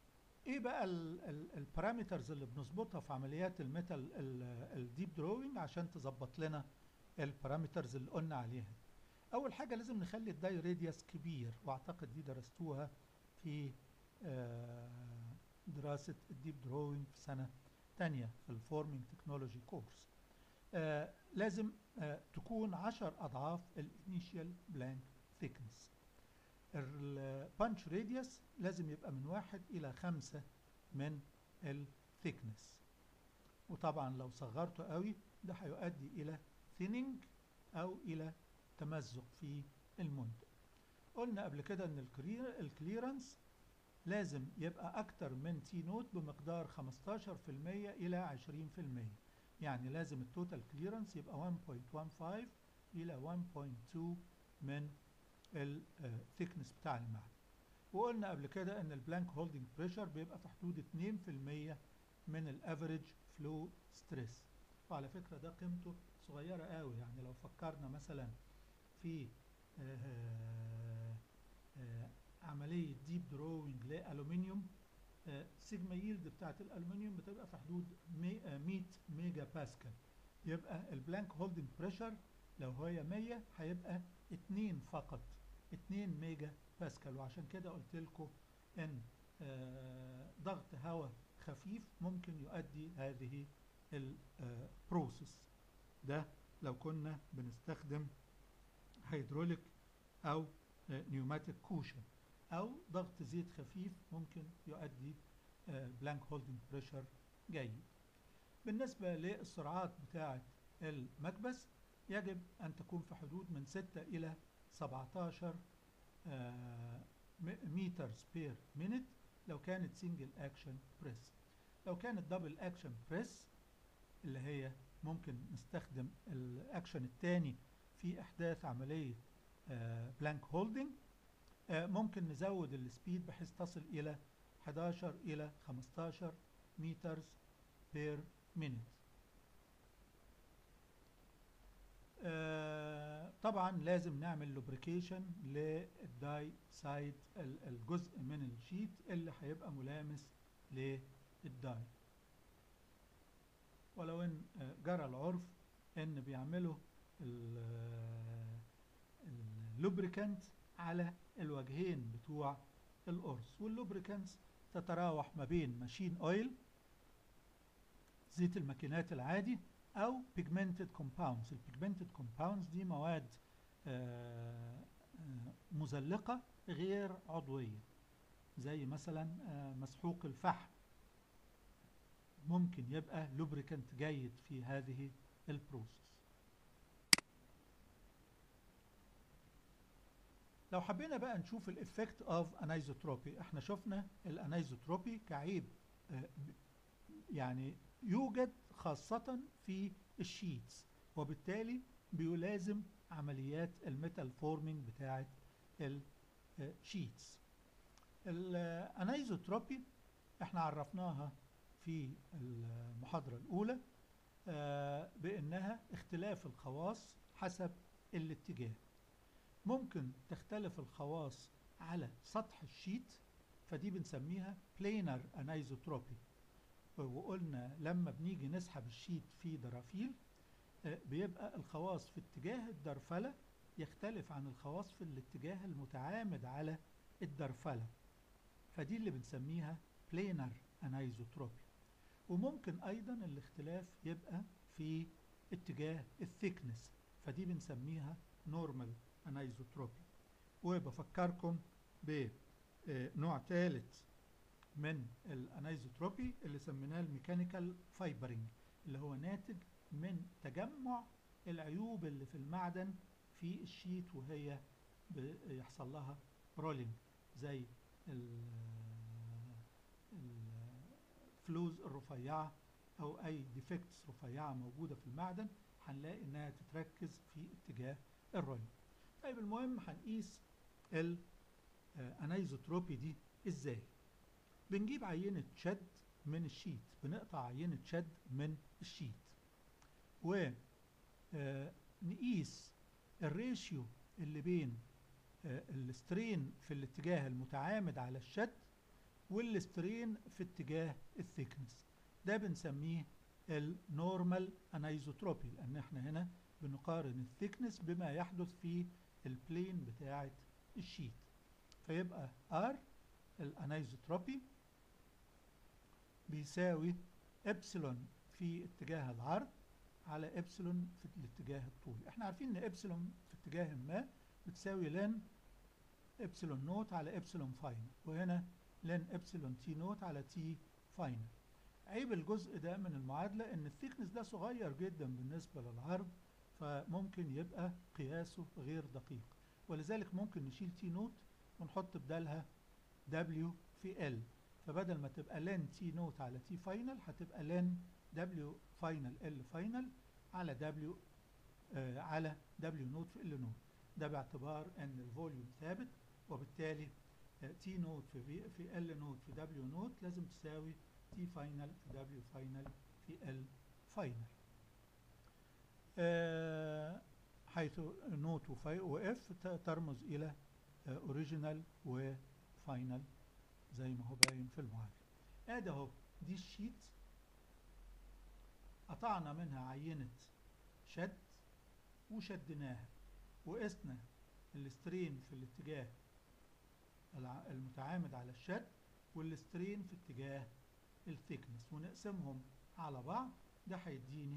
ايه بقى البارامترز اللي بنظبطها في عمليات الميتال الديب دروينج عشان تظبط لنا البارامترز اللي قلنا عليها اول حاجه لازم نخلي الداي راديوس كبير واعتقد دي درستوها في آه، دراسه الديب دروينج في سنه تانية في الفورمينج تكنولوجي كورس لازم آه، تكون 10 اضعاف الانيشال بلانك ثيكنس البانش راديوس لازم يبقى من واحد الى خمسة من الثيكنس وطبعا لو صغرته قوي ده هيؤدي الى ثيننج او الى تمزق في المنتج قلنا قبل كده ان الكليرنس لازم يبقى اكتر من تي نوت بمقدار 15% الى 20% يعني لازم التوتال كليرنس يبقى 1.15 الى 1.2 من الثيكنس بتاع المعدن وقلنا قبل كده ان البلانك هولدنج بريشر بيبقى في حدود 2% من الافريج فلو ستريس وعلى فكره ده قيمته صغيره قوي يعني لو فكرنا مثلا في آه، آه، عمليه ديب دروينج لالومنيوم آه، سيجما ييلد بتاعت الالومنيوم بتبقى في حدود 100 ميجا باسكال يبقى البلانك هولدنج بريشر لو هي 100 هيبقى 2 فقط 2 ميجا باسكال وعشان كده قلت لكم ان ضغط هواء خفيف ممكن يؤدي هذه البروسيس ده لو كنا بنستخدم هيدروليك او نيوماتيك كوشن او ضغط زيت خفيف ممكن يؤدي بلانك هولدنج بريشر جيد بالنسبة للسرعات بتاعة المكبس يجب أن تكون في حدود من 6 إلى 17 مترز بير مينت لو كانت سنجل أكشن بريس لو كانت دبل أكشن بريس اللي هي ممكن نستخدم الأكشن الثاني في إحداث عملية بلانك هولدنج ممكن نزود السبيد بحيث تصل إلى 11 إلى 15 مترز بير مينت طبعا لازم نعمل لوبريكيشن للداي سايد الجزء من الشيت اللي هيبقى ملامس للداي ولو ان جرى العرف ان بيعملوا اللوبريكانت على الوجهين بتوع القرص واللوبريكانتس تتراوح ما بين ماشين اويل زيت الماكينات العادي او pigmented compounds البيجمنتد compounds دي مواد آآ آآ مزلقة غير عضوية زي مثلا مسحوق الفحم ممكن يبقى لوبريكانت جيد في هذه البروسيس لو حبينا بقى نشوف الافكت اوف انايزوتروبي احنا شفنا الانايزوتروبي كعيب يعني يوجد خاصة في الشيتس وبالتالي بيلازم عمليات الميتال فورمينج بتاعة الشيتس الانايزوتروبي احنا عرفناها في المحاضرة الأولى بأنها اختلاف الخواص حسب الاتجاه ممكن تختلف الخواص على سطح الشيت فدي بنسميها بلينر انايزوتروبي وقلنا لما بنيجي نسحب الشيت في درافيل بيبقى الخواص في اتجاه الدرفلة يختلف عن الخواص في الاتجاه المتعامد على الدرفلة فدي اللي بنسميها بلينر انايزوتروبي وممكن ايضا الاختلاف يبقى في اتجاه الثيكنس فدي بنسميها نورمال انايزوتروبي وبفكركم بنوع ثالث من الانايزوتروبي اللي سميناه الميكانيكال فايبرنج اللي هو ناتج من تجمع العيوب اللي في المعدن في الشيت وهي بيحصل لها رولينج زي الفلوز الرفيعة او اي ديفكتس رفيعة موجودة في المعدن هنلاقي انها تتركز في اتجاه الرولينج طيب المهم هنقيس الانايزوتروبي دي ازاي بنجيب عينة شد من الشيت بنقطع عينة شد من الشيت ونقيس الريشيو اللي بين السترين في الاتجاه المتعامد على الشد والسترين في اتجاه الثيكنس ده بنسميه النورمال انايزوتروبي لان احنا هنا بنقارن الثيكنس بما يحدث في البلين بتاعه الشيت فيبقى R الانايزوتروبي بيساوي ابسلون في اتجاه العرض على ابسلون في الاتجاه الطولي احنا عارفين ان ابسلون في اتجاه ما بتساوي لن ابسلون نوت على ابسلون فاينل وهنا لن ابسلون تي نوت على تي فاينل عيب الجزء ده من المعادلة ان الثيكنس ده صغير جدا بالنسبة للعرض فممكن يبقى قياسه غير دقيق ولذلك ممكن نشيل تي نوت ونحط بدالها W في L فبدل ما تبقى لن تي نوت على تي فاينل هتبقى لن W فاينل L فاينل على W آه على W نوت في L نوت ده باعتبار ان الفوليوم ثابت وبالتالي تي نوت في في, في ال نوت في دبليو نوت لازم تساوي تي فاينل في دبليو فاينل في ال فاينل آه حيث نوت واف ترمز الى اوريجينال وفاينل زي ما هو باين في المعادله ادي اهو دي الشيت قطعنا منها عينه شد وشدناها وقسنا السترين في الاتجاه المتعامد على الشد والسترين في اتجاه الثيكنس ونقسمهم على بعض ده هيديني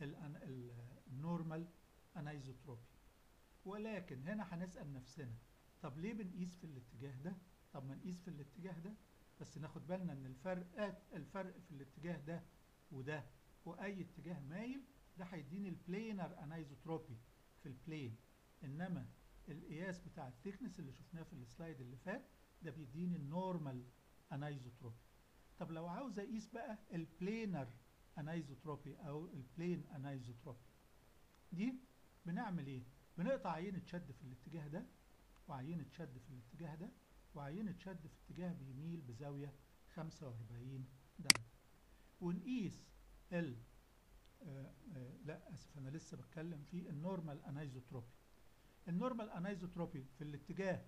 النورمال انايزوتروبي ولكن هنا هنسأل نفسنا طب ليه بنقيس في الاتجاه ده طب ما نقيس في الاتجاه ده بس ناخد بالنا ان الفرق الفرق في الاتجاه ده وده واي اتجاه مايل ده هيديني البلينر انايزوتروبي في البلين انما القياس بتاع الثيكنس اللي شفناه في السلايد اللي فات ده بيديني النورمال انايزوتروبي طب لو عاوز اقيس بقى البلينر انايزوتروبي او البلين انايزوتروبي دي بنعمل ايه بنقطع عينه شد في الاتجاه ده وعينه شد في الاتجاه ده وعينه شد في اتجاه بيميل بزاويه 45 درجه ونقيس ال آه آه لا اسف انا لسه بتكلم في النورمال انايزوتروبي النورمال انايزوتروبي في الاتجاه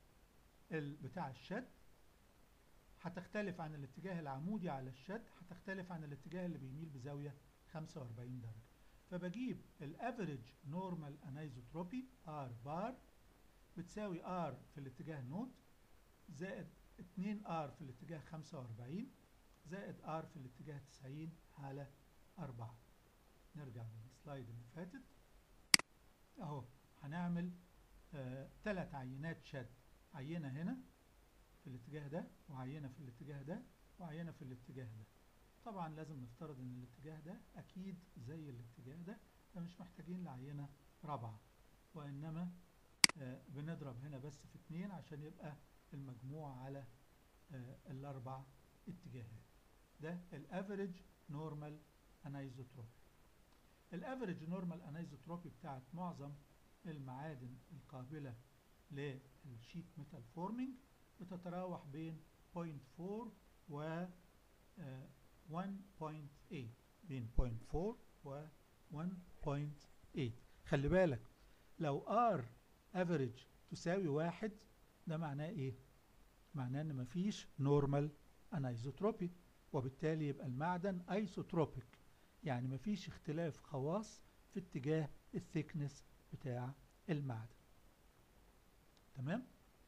بتاع الشد هتختلف عن الاتجاه العمودي على الشد هتختلف عن الاتجاه اللي بيميل بزاويه 45 درجه فبجيب الافريج نورمال انايزوتروبي ار بار بتساوي ار في الاتجاه نوت زائد 2 ار في الاتجاه 45 زائد ار في الاتجاه 90 على 4 نرجع للسلايد اللي فاتت اهو هنعمل ثلاث آه عينات شد عينه هنا في الاتجاه ده وعينه في الاتجاه ده وعينه في الاتجاه ده طبعا لازم نفترض ان الاتجاه ده اكيد زي الاتجاه ده فمش محتاجين لعينه رابعه وانما آه بنضرب هنا بس في اتنين عشان يبقى المجموع على آه الاربع اتجاهات ده الافريج نورمال انايزوتروبي الافريج نورمال انايزوتروبي بتاعت معظم المعادن القابله للشيت ميتال فورمينج بتتراوح بين 0.4 و 1.8 بين 0.4 و 1.8 خلي بالك لو R average تساوي واحد ده معناه ايه؟ معناه ان مفيش نورمال انايزوتروبي وبالتالي يبقى المعدن ايسوتروبيك يعني مفيش اختلاف خواص في اتجاه الثيكنس بتاع المعدن تمام؟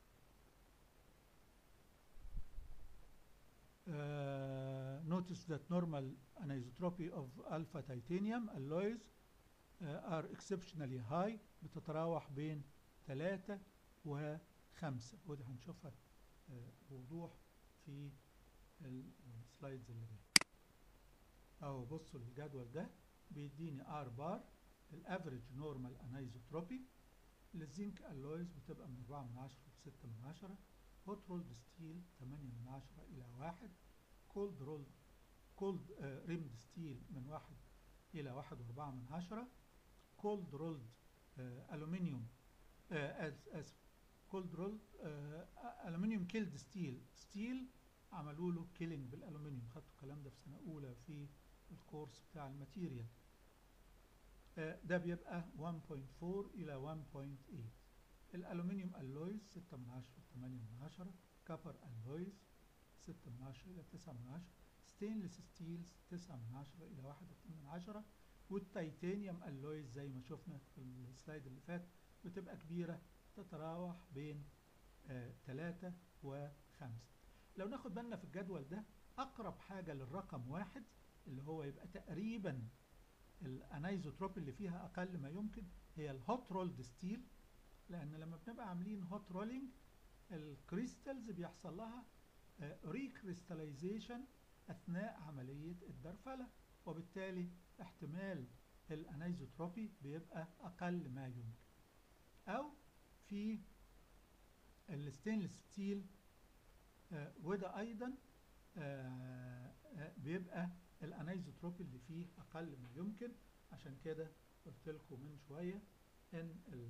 Uh, notice that normal anisotropy of alpha titanium alloys uh, are exceptionally high بتتراوح بين 3 و 5 ودي هنشوفها uh, بوضوح في السلايدز اللي جايه اهو بصوا الجدول ده بيديني ار بار الافريج نورمال انايزوتروبي للزنك الويز بتبقى من 4 من 10 ل 6 من 10 هوت رولد ستيل 8 من 10 إلى 1 كولد رولد كولد ريمد ستيل من 1 إلى 1 و4 من 10 كولد رولد ألومنيوم آسف كولد رولد ألومنيوم كيلد ستيل ستيل عملوا له كيلينج بالألومنيوم خدتوا الكلام ده في سنة أولى في الكورس بتاع الماتيريال ده بيبقى 1.4 إلى 1.8 الألومنيوم ألويز 6 من 10 8 من 10 كابر ألويز ستة من عشرة إلى تسعة من عشرة ستينلس ستيلز تسعة من عشرة إلى واحد واتنين من عشرة والتيتانيوم ألويز زي ما شفنا في السلايد اللي فات بتبقى كبيرة تتراوح بين آه تلاتة وخمسة لو ناخد بالنا في الجدول ده أقرب حاجة للرقم واحد اللي هو يبقى تقريبا الانايزوتروب اللي فيها أقل ما يمكن هي الهوت رولد ستيل لأن لما بنبقى عاملين هوت رولينج الكريستالز بيحصل لها ريكريستاليزيشن أثناء عملية الدرفلة وبالتالي احتمال الانايزوتروبي بيبقى أقل ما يمكن أو في الستينلس ستيل آه وده أيضا آه آه بيبقى الانايزوتروبي اللي فيه أقل ما يمكن عشان كده قلت لكم من شوية إن ال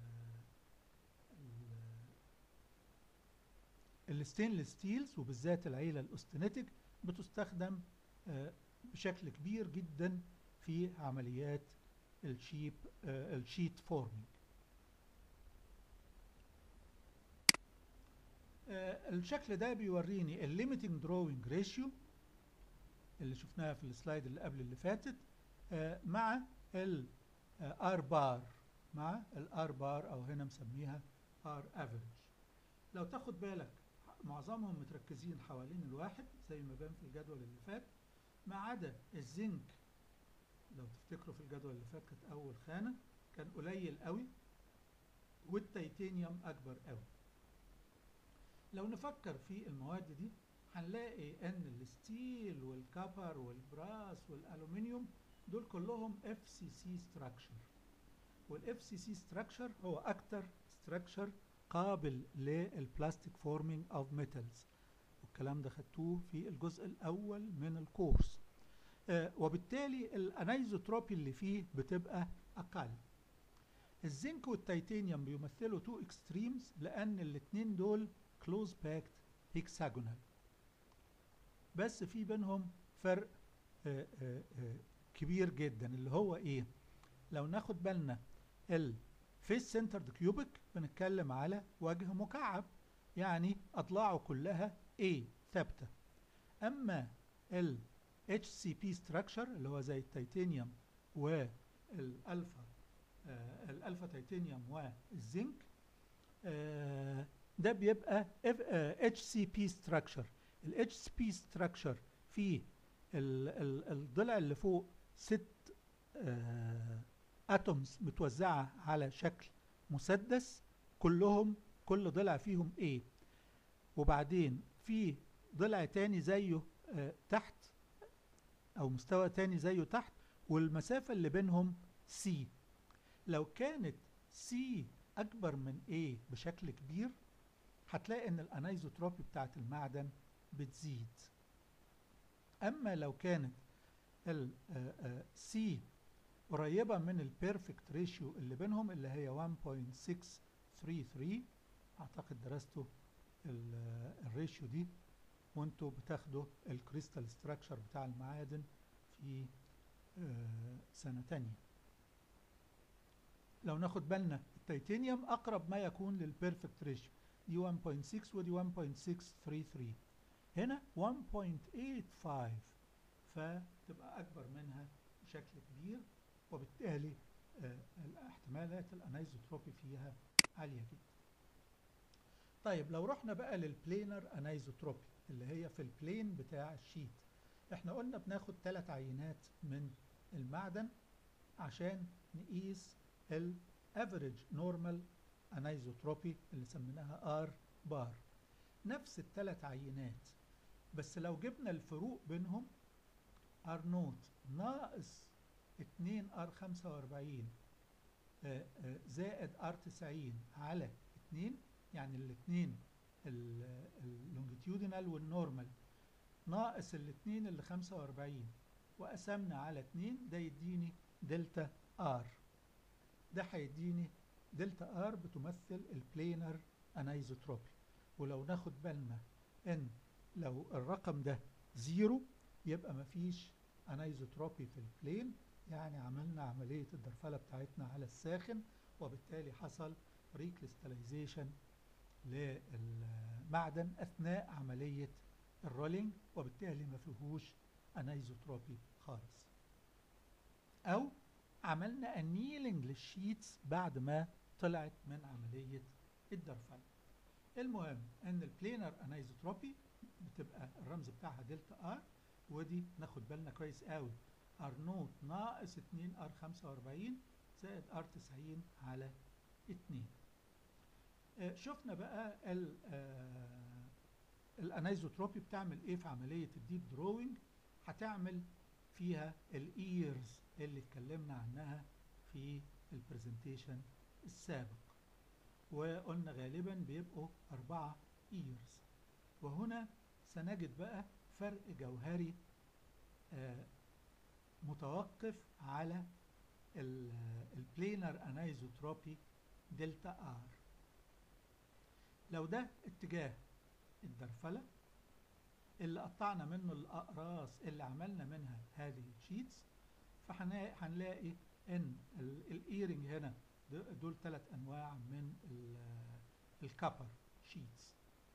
الستينلس ستيلز وبالذات العيلة الأستنتيك بتستخدم بشكل كبير جدا في عمليات الشيب الشيت فورمينج الشكل ده بيوريني الليميتنج دروينج ريشيو اللي شفناها في السلايد اللي قبل اللي فاتت مع الار بار مع الار بار او هنا مسميها ار افريج لو تاخد بالك معظمهم متركزين حوالين الواحد زي ما بان في الجدول اللي فات ما عدا الزنك لو تفتكروا في الجدول اللي فات كانت اول خانه كان قليل قوي والتيتانيوم اكبر قوي لو نفكر في المواد دي هنلاقي ان الستيل والكبر والبراس والالومنيوم دول كلهم اف سي سي ستراكشر والاف سي سي ستراكشر هو اكتر ستراكشر قابل للبلاستيك فورمينج اوف ميتالز والكلام ده خدتوه في الجزء الاول من الكورس آه وبالتالي الانايزوتروبي اللي فيه بتبقى اقل الزنك والتيتانيوم بيمثلوا تو اكستريمز لان الاثنين دول كلوز باكت هيكساجونال بس في بينهم فرق آه آه كبير جدا اللي هو ايه لو ناخد بالنا ال فيس سنترد كيوبيك بنتكلم على وجه مكعب يعني اضلاعه كلها A ثابته اما ال HCP structure اللي هو زي التيتانيوم والالفا آه الالفا تيتانيوم والزنك آه ده بيبقى آه HCP structure ال HCP structure فيه الضلع اللي فوق ست آه اتومز متوزعه على شكل مسدس كلهم كل ضلع فيهم A وبعدين في ضلع تاني زيه آه تحت او مستوى تاني زيه تحت والمسافة اللي بينهم C لو كانت C اكبر من A بشكل كبير هتلاقي ان الانايزوتروبي بتاعت المعدن بتزيد اما لو كانت ال آه C قريبة من البيرفكت ريشيو اللي بينهم اللي هي 1.633 اعتقد درستوا الريشيو دي وانتوا بتاخدوا الكريستال ستراكشر بتاع المعادن في سنة تانية لو ناخد بالنا التيتانيوم اقرب ما يكون للبيرفكت ريشيو دي 1.6 ودي 1.633 هنا 1.85 فتبقى اكبر منها بشكل كبير وبالتالي آه احتمالات الانايزوتروبي فيها عاليه جدا. طيب لو رحنا بقى للبلينر انايزوتروبي اللي هي في البلين بتاع الشيت احنا قلنا بناخد ثلاث عينات من المعدن عشان نقيس الافريج نورمال انايزوتروبي اللي سميناها ار بار نفس الثلاث عينات بس لو جبنا الفروق بينهم ار نوت ناقص 2 ار 45 زائد ار 90 على 2 يعني الاثنين اللونجيتيودينال والنورمال ناقص الاثنين اللي 45 وقسمنا على 2 ده يديني دلتا ار ده هيديني دلتا ار بتمثل البلينر انايزوتروبي ولو ناخد بالنا ان لو الرقم ده زيرو يبقى مفيش انايزوتروبي في البلين يعني عملنا عملية الدرفلة بتاعتنا على الساخن وبالتالي حصل ريكريستاليزيشن للمعدن أثناء عملية الرولينج وبالتالي ما فيهوش انايزوتروبي خالص او عملنا انيلنج للشيتس بعد ما طلعت من عملية الدرفلة المهم ان البلينر انايزوتروبي بتبقى الرمز بتاعها دلتا ار ودي ناخد بالنا كويس قوي ار نوت ناقص 2 ار 45 زائد ار 90 على 2 آه شفنا بقى ال آه الانايزوتروبي بتعمل ايه في عملية الديب دروينج هتعمل فيها الايرز اللي اتكلمنا عنها في البرزنتيشن السابق وقلنا غالبا بيبقوا أربعة ايرز وهنا سنجد بقى فرق جوهري آه متوقف على البلينر انايزوتروبي دلتا ار لو ده اتجاه الدرفلة اللي قطعنا منه الأقراص اللي عملنا منها هذه الشيتس فهنلاقي ان الايرنج هنا دول ثلاث انواع من الكابر شيتس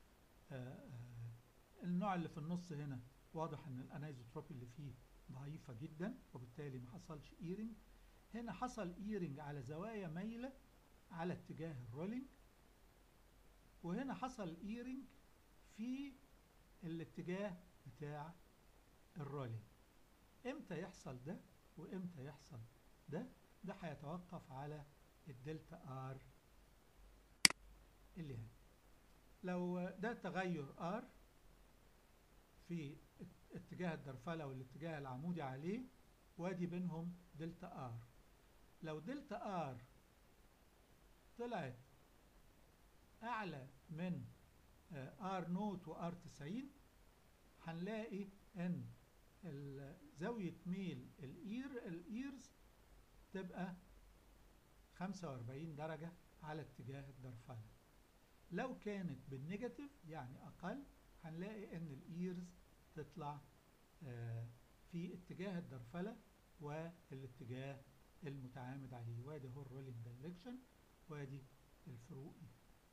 النوع اللي في النص هنا واضح ان الانايزوتروبي اللي فيه ضعيفة جدا وبالتالي ما حصلش ايرنج هنا حصل ايرنج على زوايا مايلة على اتجاه الرولينج وهنا حصل ايرنج في الاتجاه بتاع الرولينج امتى يحصل ده وامتى يحصل ده ده هيتوقف على الدلتا ار اللي هنا لو ده تغير ار في اتجاه الدرفلة والاتجاه العمودي عليه وادي بينهم دلتا ار لو دلتا ار طلعت اعلى من ار نوت وار 90 هنلاقي ان زاوية ميل الاير الايرز تبقى 45 درجة على اتجاه الدرفلة لو كانت بالنيجاتيف يعني اقل هنلاقي ان الايرز تطلع في اتجاه الدرفلة والاتجاه المتعامد عليه وادي هو الرولينج دايركشن وادي الفروق دي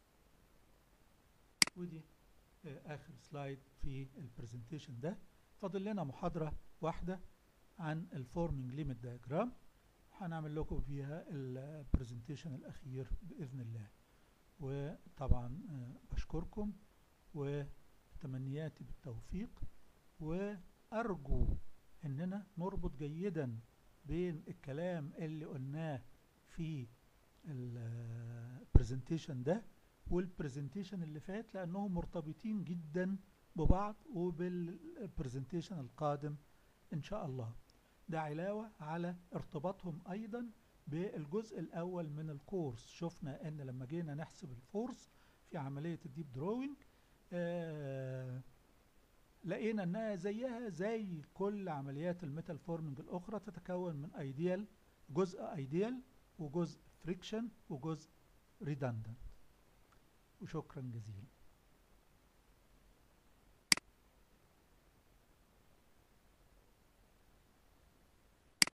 ودي اخر سلايد في البرزنتيشن ده فاضل لنا محاضرة واحدة عن الفورمينج ليميت دايجرام هنعمل لكم فيها البرزنتيشن الاخير باذن الله وطبعا بشكركم وتمنياتي بالتوفيق وارجو اننا نربط جيدا بين الكلام اللي قلناه في البرزنتيشن ده والبرزنتيشن اللي فات لانهم مرتبطين جدا ببعض وبالبرزنتيشن القادم ان شاء الله ده علاوة على ارتباطهم ايضا بالجزء الاول من الكورس شفنا ان لما جينا نحسب الفورس في عملية الديب دروينج آه لقينا انها زيها زي كل عمليات الميتال فورمنج الاخرى تتكون من ايديال جزء ايديال وجزء فريكشن وجزء ريدندنت وشكرا جزيلا